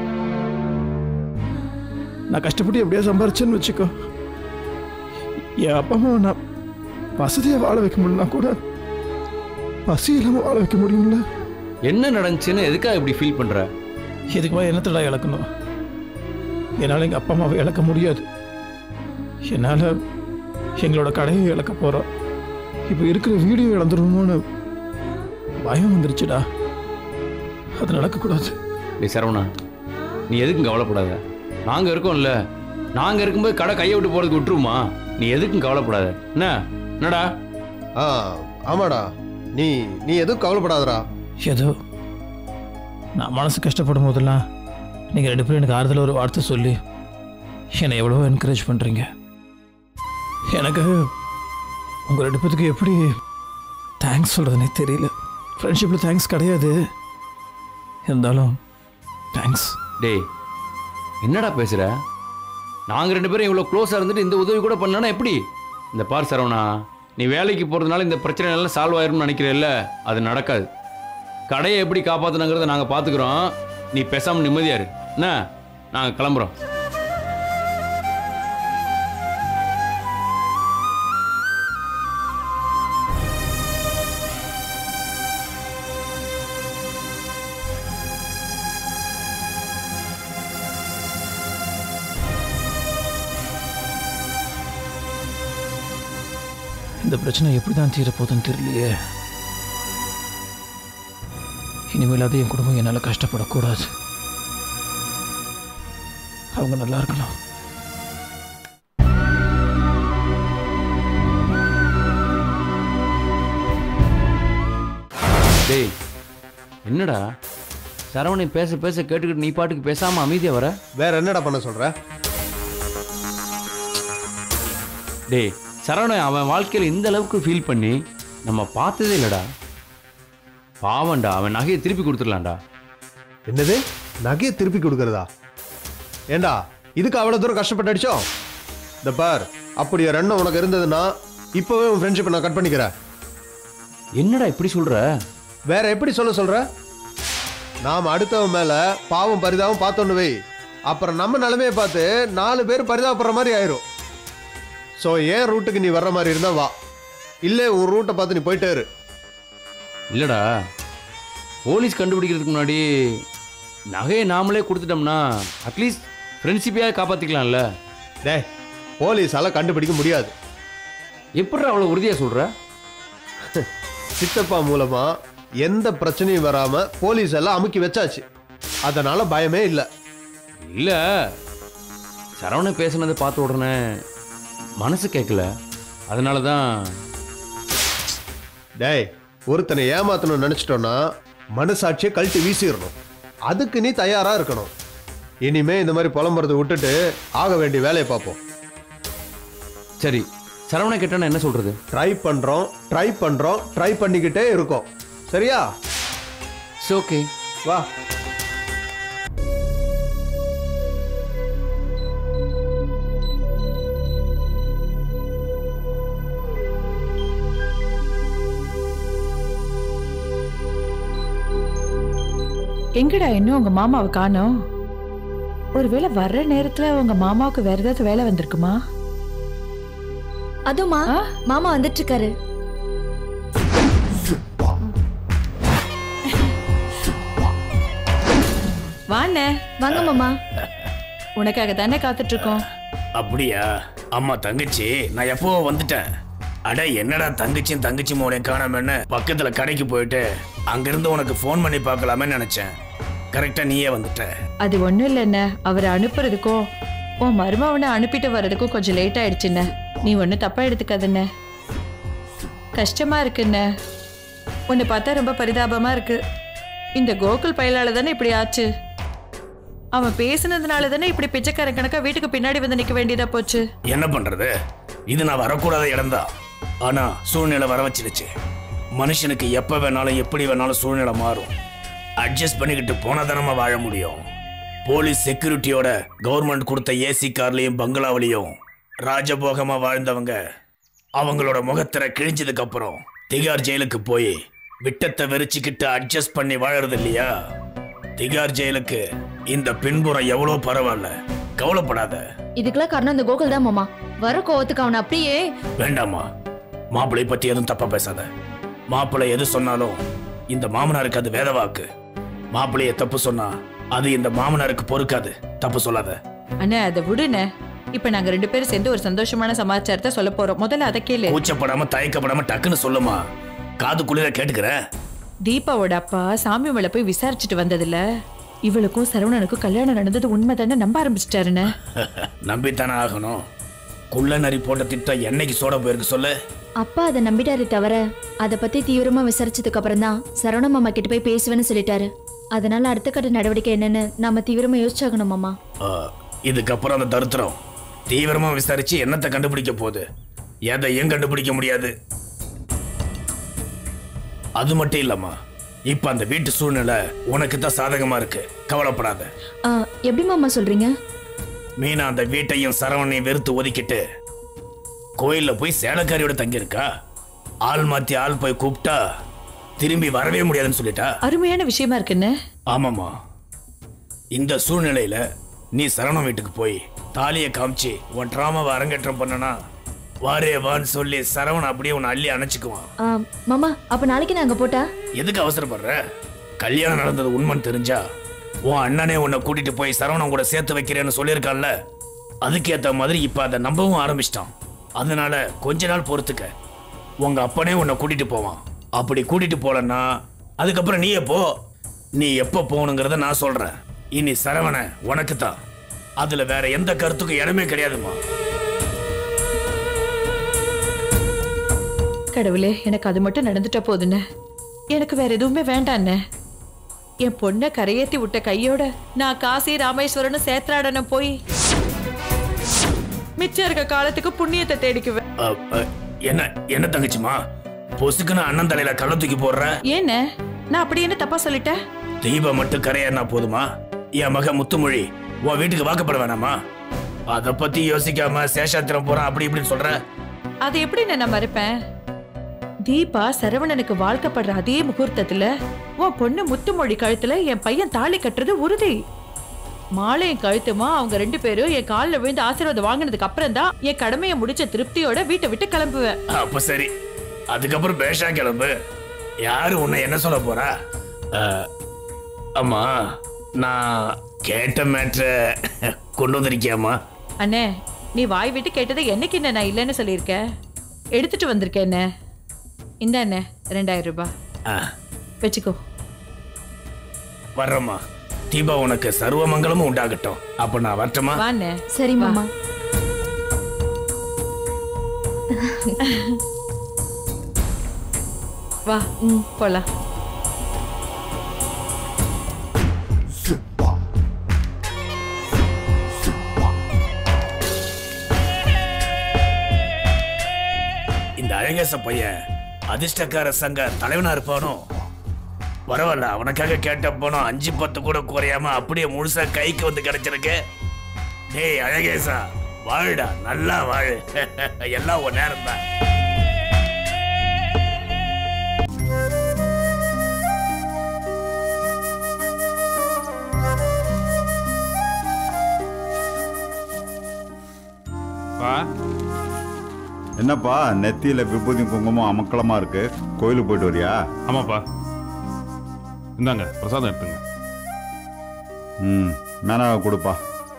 நான் கஷ்டப்பட்டு எப்படியா சம்பாரிச்சேன்னு வச்சுக்கோ என் அப்பா அம்மாவை நான் வசதியாக வாழ வைக்க முடியலனா கூட பசி இல்லாமல் வாழ வைக்க முடியும்ல என்ன நடந்துச்சுன்னு எதுக்காக இப்படி ஃபீல் பண்ற இதுக்குமா என்னத்தடா இழக்கணும் என்னால் எங்கள் அப்பா அம்மாவை இழக்க முடியாது என்னால் எங்களோட கடையை இழக்க போகிறோம் இப்போ இருக்கிற வீடியோ இழந்துருமோன்னு பயம் வந்துருச்சுடா அது நடக்கக்கூடாது டேய் சரவணா நீ எதுக்கும் கவலைப்படாத நாங்க இருக்கோம்ல நாங்க இருக்கும்போது கடை கையை விட்டு போறதுக்கு விட்டுருமா நீ எதுக்கும் கவலைப்படாத என்ன என்னடா ஆ ஆமாடா நீ நீ எதுவும் கவலைப்படாதடா ஏதோ நான் மனசு கஷ்டப்படும் போதெல்லாம் நீங்கள் ரெண்டு பேரும் எனக்கு ஆறுதல் ஒரு வார்த்தை சொல்லி என்னை எவ்வளவோ என்கரேஜ் பண்ணுறீங்க எனக்கு உங்கள் ரெண்டு பேத்துக்கு எப்படி தேங்க்ஸ் சொல்கிறதுனே தெரியல ஃப்ரெண்ட்ஷிப்பில் தேங்க்ஸ் கிடையாது இருந்தாலும் தேங்க்ஸ் டேய் என்னடா பேசுற நாங்க ரெண்டு பேரும் இவ்வளோ க்ளோஸாக இருந்துட்டு இந்த உதவி கூட பண்ணனா எப்படி இந்த பார் சரவணா நீ வேலைக்கு போகிறதுனால இந்த பிரச்சனை எல்லாம் சால்வ் ஆயிரும்னு நினைக்கிறேல்ல அது நடக்காது கடையை எப்படி காப்பாற்றணுங்கிறத நாங்கள் பார்த்துக்குறோம் நீ பேசாமல் நிம்மதியா இரு என்ன நாங்கள் கிளம்புறோம் இந்த பிரச்சனை எப்படி தான் தீரப்போகுதுன்னு தெரியலையே இனிமேலாவது என் குடும்பம் என்னால் கஷ்டப்படக்கூடாது அவங்க நல்லா இருக்கணும் டேய் என்னடா சரவணை பேச பேச கேட்டுக்கிட்டு நீ பாட்டுக்கு பேசாமல் அமைதியாக வர வேற என்னடா பண்ண சொல்ற டேய் சரவணன் அவன் வாழ்க்கையில் இந்த அளவுக்கு ஃபீல் பண்ணி நம்ம பார்த்ததே இல்லைடா பாவம்டா அவன் நகையை திருப்பி கொடுத்துடலாம்டா என்னது நகையை திருப்பி கொடுக்கறதா ஏண்டா இதுக்கு அவ்வளவு தூரம் கஷ்டப்பட்டு அடிச்சோம் இந்த பார் அப்படி ஒரு எண்ணம் உனக்கு இருந்ததுன்னா இப்பவே உன் ஃப்ரெண்ட்ஷிப்பை நான் கட் பண்ணிக்கிறேன் என்னடா இப்படி சொல்ற வேற எப்படி சொல்ல சொல்ற நாம் அடுத்தவன் மேல பாவம் பரிதாபம் பார்த்தோன்னு வை அப்புறம் நம்ம நிலைமையை பார்த்து நாலு பேர் பரிதாபப்படுற மாதிரி ஆயிரும் ஸோ ஏன் ரூட்டுக்கு நீ வர்ற மாதிரி இருந்தா வா இல்லை உன் ரூட்டை பார்த்து நீ போயிட்டே இரு இல்லைடா போலீஸ் கண்டுபிடிக்கிறதுக்கு முன்னாடி நகையை நாமளே கொடுத்துட்டோம்னா அட்லீஸ்ட் ஃப்ரெண்ட்ஷிப்பையாக காப்பாற்றிக்கலாம்ல டே போலீஸால கண்டுபிடிக்க முடியாது எப்படி அவ்வளோ உறுதியாக சொல்கிற சித்தப்பா மூலமா எந்த பிரச்சனையும் வராம போலீஸ் எல்லாம் அமுக்கி வச்சாச்சு அதனால பயமே இல்லை இல்லை சரவணன் பேசுனதை பார்த்த உடனே மனசு கேட்கல அதனால தான் டேய் ஒருத்தனை ஏமாத்தணும்னு நினைச்சிட்டோன்னா மனசாட்சியை கழட்டி வீசிடணும் அதுக்கு நீ தயாரா இருக்கணும் இனிமே இந்த மாதிரி புலம்புறதை விட்டுட்டு ஆக வேண்டிய வேலையை பார்ப்போம் சரி சரவணை கேட்டானா என்ன சொல்றது ட்ரை பண்றோம் ட்ரை பண்றோம் ட்ரை பண்ணிக்கிட்டே இருக்கோம் சரியா ஓகே வா எங்கடா இன்னும் உங்க மாமாவை காணோம் ஒருவேளை வர்ற நேரத்துல உங்க மாமாவுக்கு வேற ஏதாவது வேலை வந்திருக்குமா அதுமா மாமா வந்துட்டு இருக்காரு வாண்ணே வாங்க மாமா உனக்காக தானே காத்துட்டு இருக்கோம் அப்படியா அம்மா தங்கச்சி நான் எப்போ வந்துட்டேன் அட என்னடா தங்கச்சியும் தங்கச்சி மோனையும் காணாமன்னு பக்கத்துல கடைக்கு போயிட்டு அங்கிருந்து உனக்கு ஃபோன் பண்ணி பார்க்கலாமே நினைச்சேன் கரெக்டா நீயே வந்துட்ட அது ஒண்ணும் இல்லைண்ணே அவரை அனுப்புறதுக்கும் உன் மருமவனை அனுப்பிட்டு வர்றதுக்கும் கொஞ்சம் லேட் ஆயிடுச்சுண்ணே நீ ஒன்றும் தப்பா எடுத்துக்காதுண்ணே கஷ்டமா இருக்குண்ணே உன்னை பார்த்தா ரொம்ப பரிதாபமா இருக்கு இந்த கோகுல் பயலால தானே இப்படி ஆச்சு அவன் பேசுனதுனால தானே இப்படி பிச்சைக்காரன் கணக்கா வீட்டுக்கு பின்னாடி வந்து நிக்க வேண்டியதா போச்சு என்ன பண்றது இது நான் வரக்கூடாத இடம்தான் ஆனா சூழ்நிலை வர வச்சிருச்சு மனுஷனுக்கு எப்ப வேணாலும் எப்படி வேணாலும் சூழ்நிலை மாறும் அட்ஜஸ்ட் பண்ணிக்கிட்டு போனா தானமா வாழ முடியும் போலீஸ் செக்யூரிட்டியோட கவர்மெண்ட் கொடுத்த ஏசி கார்லயும் பங்களாவிலையும் ராஜபோகமா வாழ்ந்தவங்க அவங்களோட முகத்திர கிழிஞ்சதுக்கு அப்புறம் திகார் ஜெயிலுக்கு போய் விட்டத்தை வெறிச்சுக்கிட்டு அட்ஜஸ்ட் பண்ணி வாழறது இல்லையா திகார் ஜெயிலுக்கு இந்த பின்புறம் எவ்வளோ பரவாயில்ல கவலைப்படாத இதுக்கெல்லாம் காரணம் அந்த கோகுல் தான் மாமா வர கோவத்துக்கு அவனை அப்படியே வேண்டாமா மாப்பிள்ளை பத்தி எதுவும் தப்பா பேசாத மாப்பிள்ளை எது சொன்னாலும் இந்த மாமனாருக்கு அது வேத வாக்கு மாப்பிள்ளைய தப்பு சொன்னா அது இந்த மாமனாருக்கு பொறுக்காது தப்பு சொல்லாத அண்ணே அதை விடுண்ணே இப்ப நாங்க ரெண்டு பேரும் சேர்ந்து ஒரு சந்தோஷமான சமாச்சாரத்தை சொல்ல போறோம் முதல்ல அதை கேளு கூச்சப்படாம தயக்கப்படாம டக்குன்னு சொல்லுமா காது குளிர கேட்டுக்கிறேன் தீபாவோட அப்பா சாமி மேல போய் விசாரிச்சுட்டு வந்ததுல இவளுக்கும் சரவணனுக்கும் கல்யாணம் நடந்தது உண்மைதானே நம்ப ஆரம்பிச்சிட்டாருன்னு நம்பித்தானே ஆகணும் குள்ள நரி போட்ட திட்டம் என்னைக்கு சோட போயிருக்கு சொல்லு அப்பா அதை நம்பிட்டாரு தவிர அதை பத்தி தீவிரமா விசாரிச்சதுக்கு அப்புறம் தான் சரவண மாமா கிட்ட போய் பேசுவேன்னு சொல்லிட்டாரு அதனால அடுத்த கட்ட நடவடிக்கை என்னன்னு நாம தீவிரமா யோசிச்சாகணும் மாமா ஆ, இதுக்கப்புறம் அந்த தருத்திரம் தீவிரமா விசாரிச்சு என்னத்தை கண்டுபிடிக்க போகுது எதையும் கண்டுபிடிக்க முடியாது அது மட்டும் இல்லம்மா இப்ப அந்த வீட்டு சூழ்நிலை உனக்கு தான் சாதகமா இருக்கு கவலைப்படாத ஆ, எப்படி மாமா சொல்றீங்க மீனா அந்த வீட்டையும் சரவணையும் வெறுத்து ஒதுக்கிட்டு கோயில்ல போய் சேலக்காரியோட தங்கியிருக்கா ஆள் மாத்தி ஆள் போய் கூப்பிட்டா திரும்பி வரவே முடியாதுன்னு சொல்லிட்டா அருமையான விஷயமா இருக்குன்னு ஆமாம்மா இந்த சூழ்நிலையில நீ சரவணன் வீட்டுக்கு போய் தாலியை காமிச்சு உன் ட்ராமாவை அரங்கேற்றம் பண்ணனா வாரே வான்னு சொல்லி சரவணன் அப்படியே உன்னை அள்ளி அணைச்சுக்குவான் ஆ, மாமா அப்ப நாளைக்கு நாங்க போட்டா எதுக்கு அவசரப்படுற கல்யாணம் நடந்தது உண்மைன்னு தெரிஞ்சா உன் அண்ணனே உன்னை கூட்டிட்டு போய் சரவணன் கூட சேர்த்து வைக்கிறேன்னு சொல்லியிருக்கான்ல அதுக்கேத்த மாதிரி இப்ப அதை நம்பவும் ஆரம்பிச்சிட்டான் அதனால கொஞ்ச நாள் பொறுத்துக்க உங்க அப்பனே உன்னை கூட்டிட்டு போவான் அப்படி கூட்டிட்டு போலன்னா அதுக்கப்புறம் நீயே போ நீ எப்போ போகணுங்கிறத நான் சொல்றேன் இனி சரவண உனக்கு தான் அதுல வேற எந்த கருத்துக்கும் இடமே கிடையாதுமா கடவுளே எனக்கு அது மட்டும் நடந்துட்டா போதுண்ணே எனக்கு வேற எதுவுமே வேண்டாண்ணே என் பொண்ணை கரையேத்தி விட்ட கையோட நான் காசி ராமேஸ்வரனும் சேத்ராடனும் போய் மிச்சம் இருக்க காலத்துக்கு புண்ணியத்தை தேடிக்குவேன் அ, அ, என்ன என்ன தங்கச்சிமா பொசுக்குன்னு அண்ணன் தலையில கள்ள தூக்கி போடுற ஏண்ணே நான் அப்படி என்ன தப்பா சொல்லிட்டேன் தீபம் மட்டும் கரையேறினா போதுமா என் மக முத்துமொழி உன் வீட்டுக்கு வாக்கப்பட வேணாமா அத பத்தி யோசிக்காம சேஷாத்திரம் போறான் அப்படி இப்படின்னு சொல்ற அது எப்படி நான் மறுப்பேன் தீபா சரவணனுக்கு வாழ்க்கப்படுற அதே முகூர்த்தத்துல உன் பொண்ணு முத்துமொழி கழுத்துல என் பையன் தாலி கட்டுறது உறுதி மாலையும் கழுத்துமா அவங்க ரெண்டு பேரும் என் காலில் விழுந்து ஆசீர்வாதம் வாங்கினதுக்கு அப்புறம் தான் என் கடமையை முடிச்ச திருப்தியோட வீட்டை விட்டு கிளம்புவேன் அப்ப சரி அதுக்கப்புறம் பேஷா கிளம்பு யாரு உன்னை என்ன சொல்ல போறா அஹ், அம்மா நான் கேட்ட மேட்ர கொண்டு வந்திருக்கியாம்மா அண்ணே நீ வாய் விட்டு கேட்டதை என்னைக்கு என்ன நான் இல்லைன்னு சொல்லியிருக்கேன் எடுத்துட்டு வந்திருக்கேன் என்ன இந்த அண்ணே ரெண்டாயிரம் ரூபாய் அஹ், வச்சுக்கோ வர்றேம்மா தீபா உனக்கு சர்வ மங்களமும் உண்டாகட்டும் அப்ப நான் வரட்டுமா வாண்ணே சரி மாமா வா ம் போலாம் இந்த அழகேச பையன் அதிர்ஷ்டக்கார சங்க தலைவனா இருப்பானோ பரவாயில்ல அவனுக்காக கேட்ட பணம் அஞ்சு பத்து கூட குறையாம அப்படியே முழுசா கைக்கு வந்து கிடைச்சிருக்கு டேய் அழகேசா வாழுடா நல்லா வாழு எல்லாம் ஒரு நேரம் தான் பா என்னப்பா நெத்தியில விபூதி குங்குமம் அமக்கலமா இருக்கு கோயிலுக்கு போயிட்டு வரியா ஆமாப்பா இந்தாங்க பிரசாதம் எடுத்துங்க ம் மேனாவை கொடுப்பா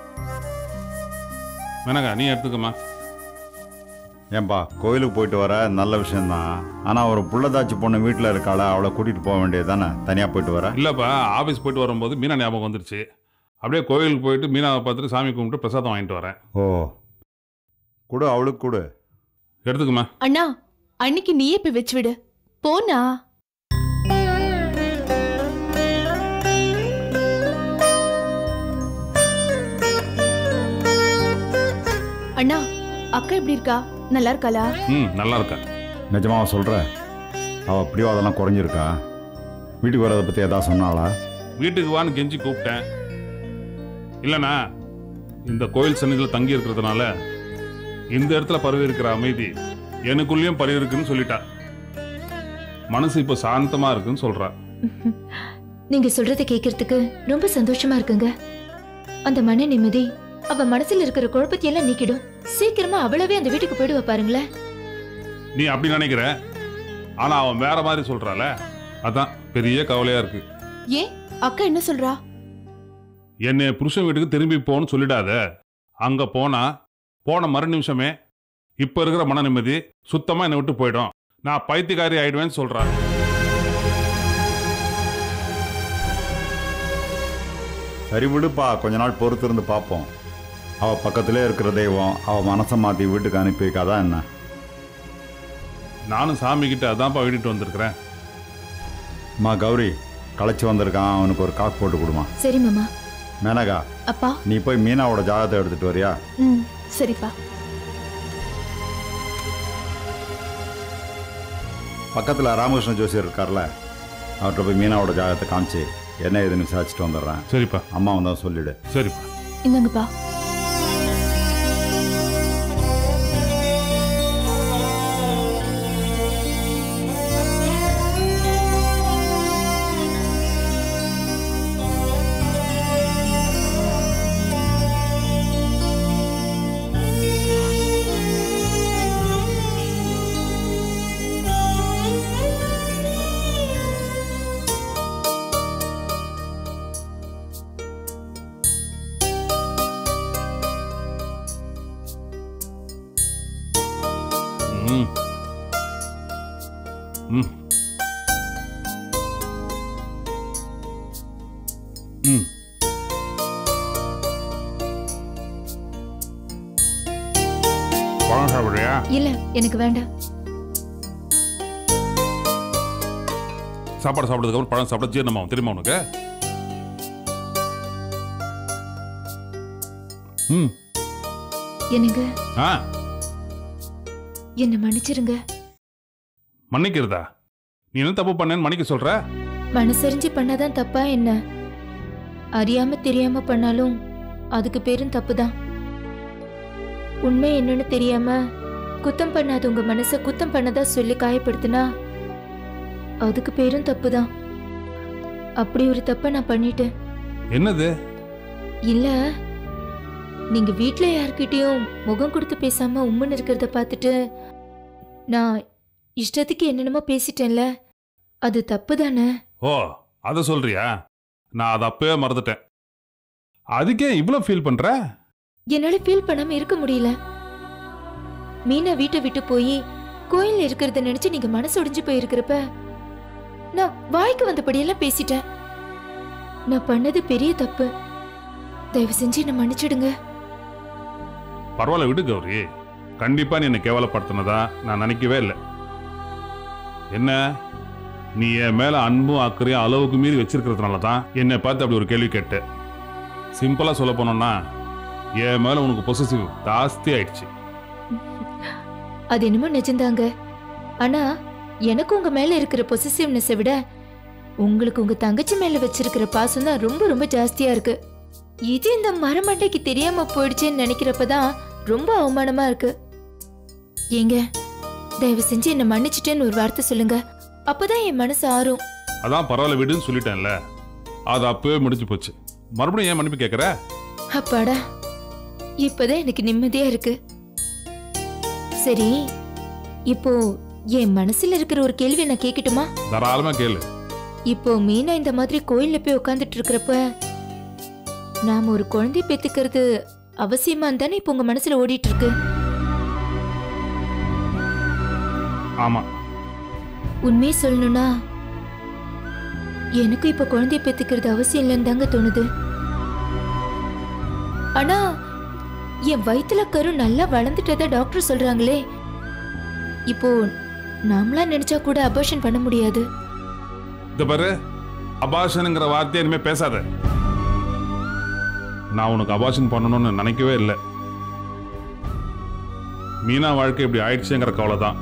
வேணாங்க நீ எடுத்துக்கம்மா ஏன்பா கோயிலுக்கு போயிட்டு வர நல்ல விஷயம்தான் ஆனால் ஒரு புள்ளதாச்சி பொண்ணு வீட்டில் இருக்காள அவளை கூட்டிகிட்டு போக வேண்டியது தானே தனியாக போயிட்டு வர இல்லைப்பா ஆஃபீஸ் போயிட்டு வரும்போது மீனா ஞாபகம் வந்துருச்சு அப்படியே கோயிலுக்கு போயிட்டு மீனாவை பார்த்துட்டு சாமி கும்பிட்டு பிரசாதம் வாங்கிட்டு வரேன் ஓ கொடு அவளுக்கு கொடு எடுத்துக்கம்மா அண்ணா அன்னைக்கு நீயே போய் வச்சு விடு போனா அண்ணா அக்கா எப்படி இருக்கா நல்லா இருக்காளா ம் நல்லா இருக்கா நிஜமாவா சொல்கிற அவள் அப்படியோ அதெல்லாம் குறைஞ்சிருக்கா வீட்டுக்கு வரதை பற்றி எதாவது சொன்னாளா வீட்டுக்கு வான்னு கெஞ்சி கூப்பிட்டேன் இல்லைண்ணா இந்த கோயில் சன்னிதியில் தங்கி இருக்கிறதுனால இந்த இடத்துல பரவி இருக்கிற அமைதி எனக்குள்ளேயும் பரவி இருக்குன்னு சொல்லிட்டா மனசு இப்போ சாந்தமா இருக்குன்னு சொல்றா நீங்க சொல்றதை கேட்கறதுக்கு ரொம்ப சந்தோஷமா இருக்குங்க அந்த மன நிம்மதி அவ மனசுல இருக்கிற குழப்பத்தையெல்லாம் நீக்கிடும் சீக்கிரமா அவளவே அந்த வீட்டுக்கு போயிடுவா பாருங்களேன் நீ அப்படி நினைக்கிற ஆனா அவன் வேற மாதிரி சொல்றால அதான் பெரிய கவலையா இருக்கு ஏன் அக்கா என்ன சொல்றா என்னை புருஷன் வீட்டுக்கு திரும்பி போன்னு சொல்லிடாத அங்க போனா போன மறு நிமிஷமே இப்ப இருக்கிற மன நிம்மதி சுத்தமா என்னை விட்டு போயிடும் நான் பைத்தியக்காரி ஆயிடுவேன்னு சொல்றான் சரி விடுப்பா கொஞ்ச நாள் பொறுத்து இருந்து பார்ப்போம் அவள் பக்கத்திலே இருக்கிற தெய்வம் அவள் மனசை மாற்றி வீட்டுக்கு அனுப்பி வைக்காதா என்ன நானும் சாமி கிட்ட அதான்ப்பா விட்டுட்டு வந்திருக்கிறேன் அம்மா கௌரி களைச்சி வந்திருக்கான் அவனுக்கு ஒரு காக் போட்டு கொடுமா சரி மாமா மேனகா அப்பா நீ போய் மீனாவோட ஜாதகத்தை எடுத்துட்டு வரியா ம் சரிப்பா பக்கத்தில் ராமகிருஷ்ண ஜோசியர் இருக்கார்ல அவர்கிட்ட போய் மீனாவோட ஜாதகத்தை காமிச்சு என்ன ஏதுன்னு விசாரிச்சுட்டு வந்துடுறேன் சரிப்பா அம்மா வந்தா சொல்லிடு சரிப்பா இந்தாங்கப்பா ம் ம் ம் பழம் சாப்பிடுறியா இல்ல எனக்கு வேண்டாம் சாப்பாடு சாப்பிட்டதுக்கு அப்புறம் பழம் சாப்பிட ஜீரணமாகும் தெரியுமா உனக்கு ம் என்னங்க ஆ என்ன மன்னிச்சிருங்க மன்னிக்கிறதா நீ என்ன தப்பு பண்ணேன்னு மன்னிக்க சொல்ற மனசறிஞ்சு பண்ணாதான் தப்பா என்ன அறியாம தெரியாம பண்ணாலும் அதுக்கு பேரும் தப்புதான் உண்மை என்னன்னு தெரியாம குத்தம் பண்ணாத உங்க மனச குத்தம் பண்ணதா சொல்லி காயப்படுத்தினா அதுக்கு பேரும் தப்புதான் அப்படி ஒரு தப்ப நான் பண்ணிட்டேன் என்னது இல்ல நீங்க வீட்ல யார்கிட்டயும் முகம் கொடுத்து பேசாம உம்முன்னு இருக்கிறத பார்த்துட்டு நான் இஷ்டத்துக்கு என்னென்னமோ பேசிட்டேன்ல அது தப்பு தானே ஓ அதை சொல்றியா நான் அதை அப்பவே மறந்துட்டேன் அதுக்கே இவ்வளோ ஃபீல் பண்ற என்னால ஃபீல் பண்ணாம இருக்க முடியல மீனா வீட்டை விட்டு போய் கோயில்ல இருக்கிறத நினைச்சு நீங்க மனசு ஒடிஞ்சு போயிருக்கிறப்ப நான் வாய்க்கு வந்தபடியெல்லாம் பேசிட்டேன் நான் பண்ணது பெரிய தப்பு தயவு செஞ்சு என்ன மன்னிச்சிடுங்க பரவாயில்ல விடு கௌரி கண்டிப்பா நீ என்னை கேவலப்படுத்தினதா நான் நினைக்கவே இல்லை என்ன நீ என் மேல அன்பும் அக்கறையும் அளவுக்கு மீறி வச்சிருக்கிறதுனால தான் என்னை பார்த்து அப்படி ஒரு கேள்வி கேட்ட சிம்பிளா சொல்ல போனோம்னா என் மேல உனக்கு பொசசிவ் ஜாஸ்தி ஆயிடுச்சு அது என்னமோ நிஜம்தாங்க ஆனா எனக்கு உங்க மேல இருக்கிற பொசிசிவ்னஸை விட உங்களுக்கு உங்க தங்கச்சி மேல வச்சிருக்கிற பாசம் தான் ரொம்ப ரொம்ப ஜாஸ்தியா இருக்கு இது இந்த மரமண்டைக்கு தெரியாம போயிடுச்சேன்னு நினைக்கிறப்பதான் ரொம்ப அவமானமா இருக்கு ஏங்க தயவு செஞ்சு என்ன மன்னிச்சிட்டேன்னு ஒரு வார்த்தை சொல்லுங்க அப்பதான் என் மனசு ஆறும் அதான் பரவாயில்ல விடுன்னு சொல்லிட்டேன்ல அது அப்பவே முடிஞ்சு போச்சு மறுபடியும் ஏன் மன்னிப்பு கேட்குற அப்பாடா இப்பதான் எனக்கு நிம்மதியா இருக்கு சரி இப்போ என் மனசுல இருக்கிற ஒரு கேள்வி நான் கேட்கட்டுமா தாராளமா கேளு இப்போ மீனா இந்த மாதிரி கோயில்ல போய் உட்காந்துட்டு இருக்கிறப்ப நாம ஒரு குழந்தை பெத்துக்கிறது அவசியமா தானே இப்போ உங்க மனசுல ஓடிட்டு இருக்கு ஆமா உண்மையை சொல்லணும்னா எனக்கு இப்ப குழந்தைய பெத்துக்கிறது அவசியம் இல்லைன்னு தாங்க தோணுது ஆனா என் வயித்துல கரு நல்லா வளர்ந்துட்டதா டாக்டர் சொல்றாங்களே இப்போ நாமளா நினைச்சா கூட அபார்ஷன் பண்ண முடியாது இந்த பாரு அபாஷனுங்கிற வார்த்தையை இனிமே பேசாத நான் உனக்கு அபாஷன் பண்ணணும்னு நினைக்கவே இல்லை மீனா வாழ்க்கை இப்படி ஆயிடுச்சுங்கிற கவலை தான்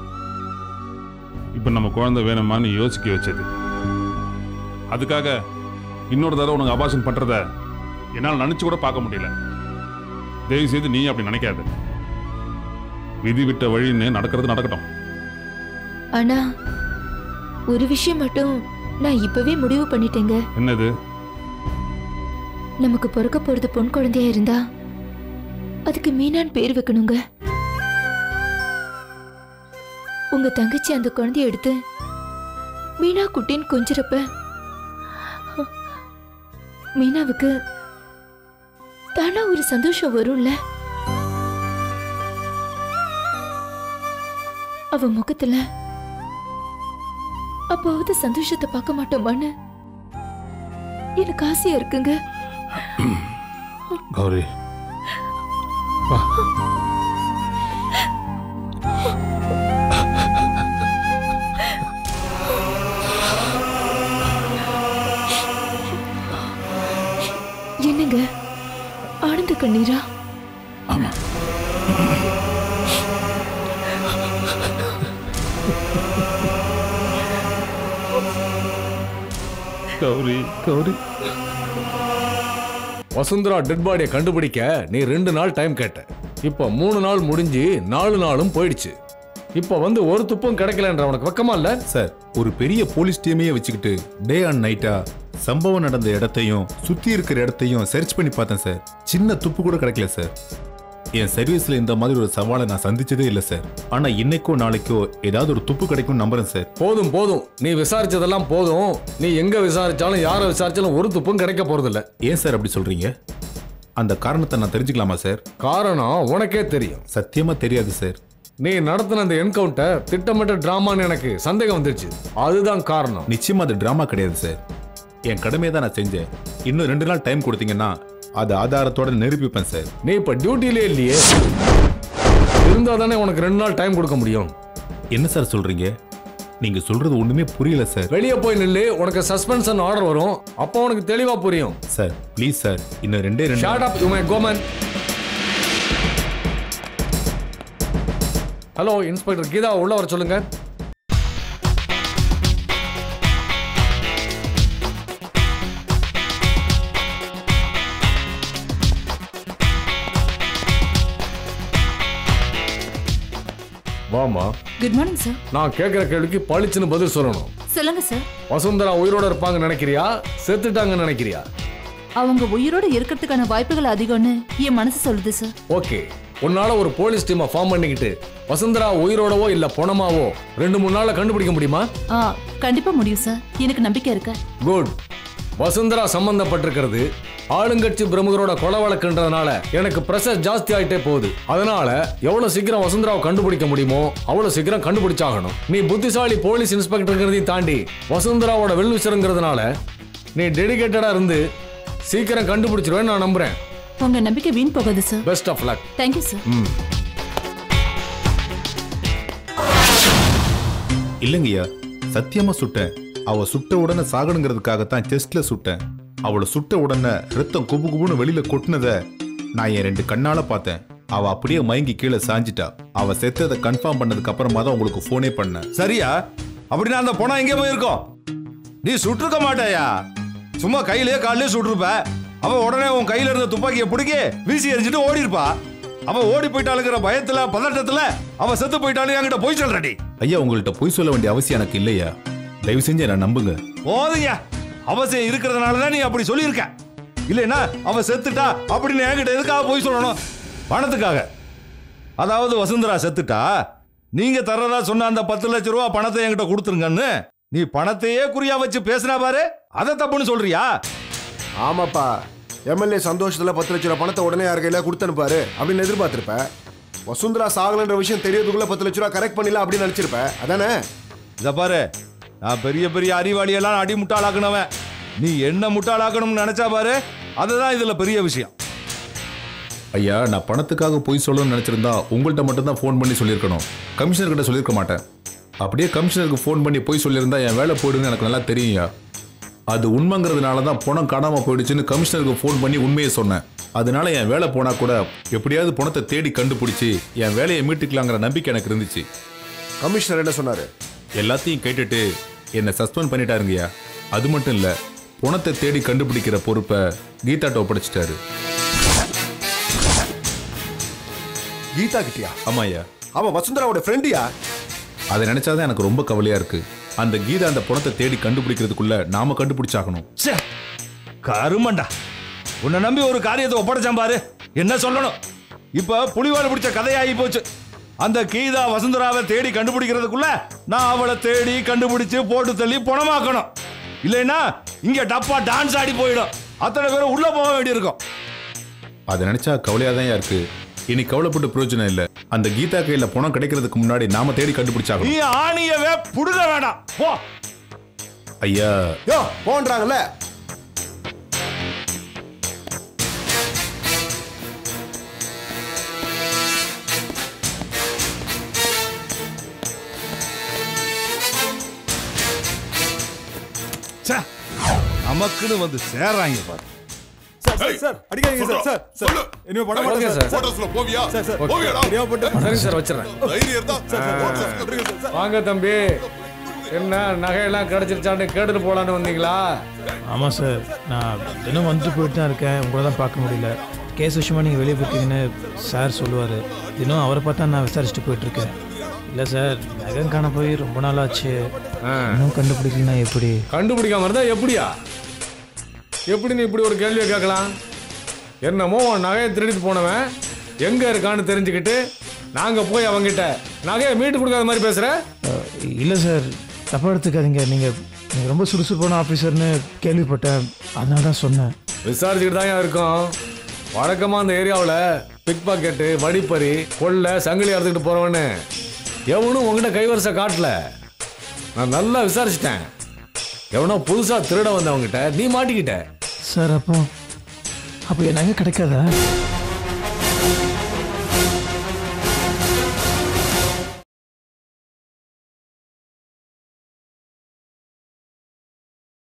இப்போ நம்ம குழந்தை வேணுமான்னு யோசிக்க வச்சது அதுக்காக இன்னொரு தடவை உனக்கு அபாஷன் பண்றத என்னால் நினைச்சு கூட பார்க்க முடியல தயவு செய்து நீ அப்படி நினைக்காத விதி விட்ட வழின்னு நடக்கிறது நடக்கட்டும் ஆனா ஒரு விஷயம் மட்டும் நான் இப்பவே முடிவு பண்ணிட்டேங்க என்னது நமக்கு பிறக்க போறது பொன் குழந்தையா இருந்தா அதுக்கு மீனான் பேர் வைக்கணுங்க உங்க தங்கச்சி அந்த குழந்தைய எடுத்து மீனா குட்டின்னு கொஞ்சிறப்ப மீனாவுக்கு தானா ஒரு சந்தோஷம் வரும்ல அவ முகத்துல அப்பாவது சந்தோஷத்தை பார்க்க மாட்டோமான்னு எனக்கு ஆசையா இருக்குங்க கௌரி வா என்னங்க ஆனந்த கண்ணீரா கௌரி கௌரி வசுந்தரா டெட் பாடியை கண்டுபிடிக்க நீ ரெண்டு நாள் டைம் கேட்ட இப்போ மூணு நாள் முடிஞ்சு நாலு நாளும் போயிடுச்சு இப்போ வந்து ஒரு துப்பும் கிடைக்கலன்ற உனக்கு வெக்கமா இல்ல சார் ஒரு பெரிய போலீஸ் டீமையே வச்சுக்கிட்டு டே அண்ட் நைட்டா சம்பவம் நடந்த இடத்தையும் சுத்தி இருக்கிற இடத்தையும் சர்ச் பண்ணி பார்த்தேன் சார் சின்ன துப்பு கூட கிடைக்கல சார் என் சர்வீஸ்ல இந்த மாதிரி ஒரு சவாலை நான் சந்திச்சதே இல்லை சார் ஆனா இன்னைக்கோ நாளைக்கோ ஏதாவது ஒரு துப்பு கிடைக்கும் நம்புறேன் சார் போதும் போதும் நீ விசாரிச்சதெல்லாம் போதும் நீ எங்க விசாரிச்சாலும் யாரை விசாரிச்சாலும் ஒரு துப்பும் கிடைக்க போறதில்ல ஏன் சார் அப்படி சொல்றீங்க அந்த காரணத்தை நான் தெரிஞ்சுக்கலாமா சார் காரணம் உனக்கே தெரியும் சத்தியமா தெரியாது சார் நீ நடத்தின அந்த என்கவுண்டர் திட்டமிட்ட டிராமான்னு எனக்கு சந்தேகம் வந்துருச்சு அதுதான் காரணம் நிச்சயமா அது டிராமா கிடையாது சார் என் கடமையை தான் நான் செஞ்சேன் இன்னும் ரெண்டு நாள் டைம் கொடுத்தீங்கன்னா அது ஆதாரத்தோட நிரூபிப்பேன் சார் நீ இப்ப டியூட்டிலே இல்லையே இருந்தா தானே உனக்கு ரெண்டு நாள் டைம் கொடுக்க முடியும் என்ன சார் சொல்றீங்க நீங்க சொல்றது ஒண்ணுமே புரியல சார் வெளியே போய் நில்லு உனக்கு சஸ்பென்ஷன் ஆர்டர் வரும் அப்போ உனக்கு தெளிவா புரியும் சார் ப்ளீஸ் சார் இன்னும் ரெண்டே ரெண்டு shut up you my come on hello inspector Geetha உள்ள வர சொல்லுங்க வாமா குட் மார்னிங் சார் நான் கேட்குற கேள்விக்கு பளிச்சுன்னு பதில் சொல்லணும் சொல்லுங்க சார் வசுந்தரா உயிரோட இருப்பாங்கன்னு நினைக்கிறியா செத்துட்டாங்கன்னு நினைக்கிறியா அவங்க உயிரோட இருக்கிறதுக்கான வாய்ப்புகள் அதிகம்னு என் மனசு சொல்லுது சார் ஓகே உன்னால ஒரு போலீஸ் டீமை ஃபார்ம் பண்ணிக்கிட்டு வசுந்தரா உயிரோடவோ இல்ல பணமாவோ ரெண்டு மூணு நாள்ல கண்டுபிடிக்க முடியுமா ஆ கண்டிப்பா முடியும் சார் எனக்கு நம்பிக்கை இருக்கு குட் வசுந்தரா சம்பந்தப்பட்டிருக்கிறது ஆளுங்கட்சி பிரமுகரோட கொலை வழக்குன்றதுனால எனக்கு பிரஷர் ஜாஸ்தி ஆயிட்டே போகுது அதனால எவ்வளவு சீக்கிரம் வசுந்தராவை கண்டுபிடிக்க முடியுமோ அவ்வளவு சீக்கிரம் கண்டுபிடிச்சாகணும் நீ புத்திசாலி போலீஸ் இன்ஸ்பெக்டருங்கிறதையும் தாண்டி வசுந்தராவோட வெல்விசருங்கிறதுனால நீ டெடிகேட்டடா இருந்து சீக்கிரம் கண்டுபிடிச்சிருவேன்னு நான் நம்புறேன் உங்க நம்பிக்கை வீண் போகாது sir best of luck thank you sir ம் இல்லைங்கய்யா சத்தியமா சுட்டேன் அவ சுட்ட உடனே சாகணுங்கிறதுக்காகத்தான் செஸ்ட்ல சுட்டேன் அவளை சுட்ட உடனே ரத்தம் குபு குபுன்னு வெளியில கொட்டினத நான் என் ரெண்டு கண்ணால பார்த்தேன் அவ அப்படியே மயங்கி கீழே சாஞ்சிட்டா அவ செத்ததை கன்ஃபார்ம் பண்ணதுக்கு அப்புறமா தான் உங்களுக்கு போனே பண்ணேன் சரியா அப்படின்னா அந்த பணம் எங்கே போயிருக்கோம் நீ சுட்டிருக்க மாட்டாயா சும்மா கையிலேயே காலிலே சுட்டிருப்ப அவ உடனே உன் கையில இருந்த துப்பாக்கியை பிடிக்கி வீசி எரிஞ்சிட்டு ஓடி இருப்பா அவ ஓடி போயிட்டாளுங்கிற பயத்துல பதட்டத்துல அவ செத்து போயிட்டாலும் என்கிட்ட போய் சொல்றடி ஐயா உங்கள்ட்ட பொய் சொல்ல வேண்டிய அவசியம் எனக்கு இல்லையா தயவு செஞ்சு என்ன நம்புங்க போதுங்க அவசியம் இருக்கிறதுனால தான் நீ அப்படி சொல்லியிருக்க இல்லைன்னா அவ செத்துட்டா அப்படின்னு என்கிட்ட எதுக்காக போய் சொல்லணும் பணத்துக்காக அதாவது வசுந்தரா செத்துட்டா நீங்க தர்றதா சொன்ன அந்த பத்து லட்ச ரூபா பணத்தை என்கிட்ட கொடுத்துருங்கன்னு நீ பணத்தையே குறியா வச்சு பேசினா பாரு அதை தப்புன்னு சொல்றியா ஆமாப்பா எம்எல்ஏ சந்தோஷத்துல பத்து லட்ச ரூபா பணத்தை உடனே யார் கையில கொடுத்தனுப்பாரு அப்படின்னு எதிர்பார்த்திருப்ப வசுந்தரா சாகலன்ற விஷயம் தெரியறதுக்குள்ள பத்து லட்ச ரூபா கரெக்ட் பண்ணிடலாம் அப்படின்னு நினைச்சிருப்ப அதானே இத பாரு நான் பெரிய பெரிய அறிவாளியெல்லாம் அடி முட்டாளாக்குனவன் நீ என்ன முட்டாளாக்கணும்னு நினைச்சா பாரு அதுதான் இதுல பெரிய விஷயம் ஐயா நான் பணத்துக்காக பொய் சொல்லணும்னு நினைச்சிருந்தா உங்கள்கிட்ட மட்டும்தான் ஃபோன் பண்ணி சொல்லியிருக்கணும் கமிஷனர் கிட்ட சொல்லியிருக்க மாட்டேன் அப்படியே கமிஷனருக்கு ஃபோன் பண்ணி போய் சொல்லியிருந்தா என் வேலை போயிடுன்னு எனக்கு நல்லா தெரியும்யா அது உண்மைங்கிறதுனால தான் பணம் காணாம போயிடுச்சுன்னு கமிஷனருக்கு ஃபோன் பண்ணி உண்மையை சொன்னேன் அதனால என் வேலை போனா கூட எப்படியாவது பணத்தை தேடி கண்டுபிடிச்சி என் வேலையை மீட்டுக்கலாங்கிற நம்பிக்கை எனக்கு இருந்துச்சு கமிஷனர் என்ன சொன்னாரு எல்லாத்தையும் கேட்டுட்டு என்னை சஸ்பெண்ட் பண்ணிட்டாருங்கய்யா அது மட்டும் இல்ல பணத்தை தேடி கண்டுபிடிக்கிற பொறுப்பை கீதாட்ட ஒப்படைச்சிட்டாரு கீதா கிட்டியா ஆமாய்யா அவன் வசுந்தராவோட ஃப்ரெண்டியா அதை நினைச்சாதான் எனக்கு ரொம்ப கவலையா இருக்கு அந்த கீதா அந்த பணத்தை தேடி கண்டுபிடிக்கிறதுக்குள்ள நாம கண்டுபிடிச்சாகணும் ச்சே கருமண்டா உன்னை நம்பி ஒரு காரியத்தை ஒப்படைச்சான் பாரு என்ன சொல்லணும் இப்ப புலிவால் பிடிச்ச கதையாகி போச்சு அந்த கீதா வசுந்தராவை தேடி கண்டுபிடிக்கிறதுக்குள்ள நான் அவளை தேடி கண்டுபிடிச்சு போட்டு தள்ளி பணமாக்கணும் இல்லைன்னா இங்க டப்பா டான்ஸ் ஆடி போயிடும் அத்தனை பேரும் உள்ள போக வேண்டியிருக்கும் அதை நினைச்சா கவலையா தான் இருக்கு இனி கவலைப்பட்டு பிரயோஜனம் இல்ல அந்த கீதா கையில பணம் கிடைக்கிறதுக்கு முன்னாடி நாம தேடி நீ கண்டுபிடிச்சாகணும் ஆணியவே புடுங்க வேண்டாம் போ ஐயா யோ போன்றாங்கல்ல ச்சே, நமக்குன்னு வந்து சேர்றாங்க பாரு சார் சார் சார் அடிக்காதீங்க சார் சார் சார் இனிமே பண்ண ஓகே மாட்டேன் சார். சார் போட்டோஸ்ல போவியா சார் சார் போவியாடா தெரியாம போட்டு சரி சார் வச்சிடறேன் தைரியம் இருந்தா சார் சார் போட்டோஸ் விட்டுருங்க சார், சார் வாங்க தம்பி என்ன நகையெல்லாம் கிடைச்சிருச்சான்னு கேட்டுட்டு போலான்னு வந்தீங்களா ஆமாம் சார் நான் தினம் வந்துட்டு போயிட்டு தான் இருக்கேன் உங்களை தான் பார்க்க முடியல கேஸ் விஷயமா நீங்கள் வெளியே போயிட்டீங்கன்னு சார் சொல்லுவார் தினம் அவரை பார்த்தா நான் விசாரிச்சுட்டு போயிட்டுருக்கேன் இல்லை சார் நகம் காண போய் ரொம்ப நாள் ஆச்சு இன்னும் கண்டுபிடிக்கலனா எப்படி கண்டுபிடிக்காம இருந்தா எப்படியா எப்படி நீ இப்படி ஒரு கேள்வியை கேட்கலாம் என்னமோ உன் நகையை திருடிட்டு போனவன் எங்க இருக்கான்னு தெரிஞ்சுக்கிட்டு நாங்க போய் அவங்கிட்ட நகையை மீட்டு கொடுக்காத மாதிரி பேசுற இல்லை சார் தப்பாக எடுத்துக்காதீங்க நீங்கள் நீங்கள் ரொம்ப சுறுசுறுப்பான ஆஃபீஸர்னு கேள்விப்பட்டேன் அதனால தான் சொன்னேன் விசாரிச்சுக்கிட்டு தான் இருக்கோம் வழக்கமாக அந்த ஏரியாவில் பிக் பாக்கெட்டு வடிப்பறி கொள்ளை சங்கிலி அறுத்துக்கிட்டு போகிறவன்னு எவனும் உங்ககிட்ட கைவரிசை காட்டல நான் நல்லா விசாரிச்சிட்டேன் எவனோ புதுசாக திருட வந்தவங்கிட்ட நீ மாட்டிக்கிட்ட சார் அப்போ அப்போ என் நகை கிடைக்காதா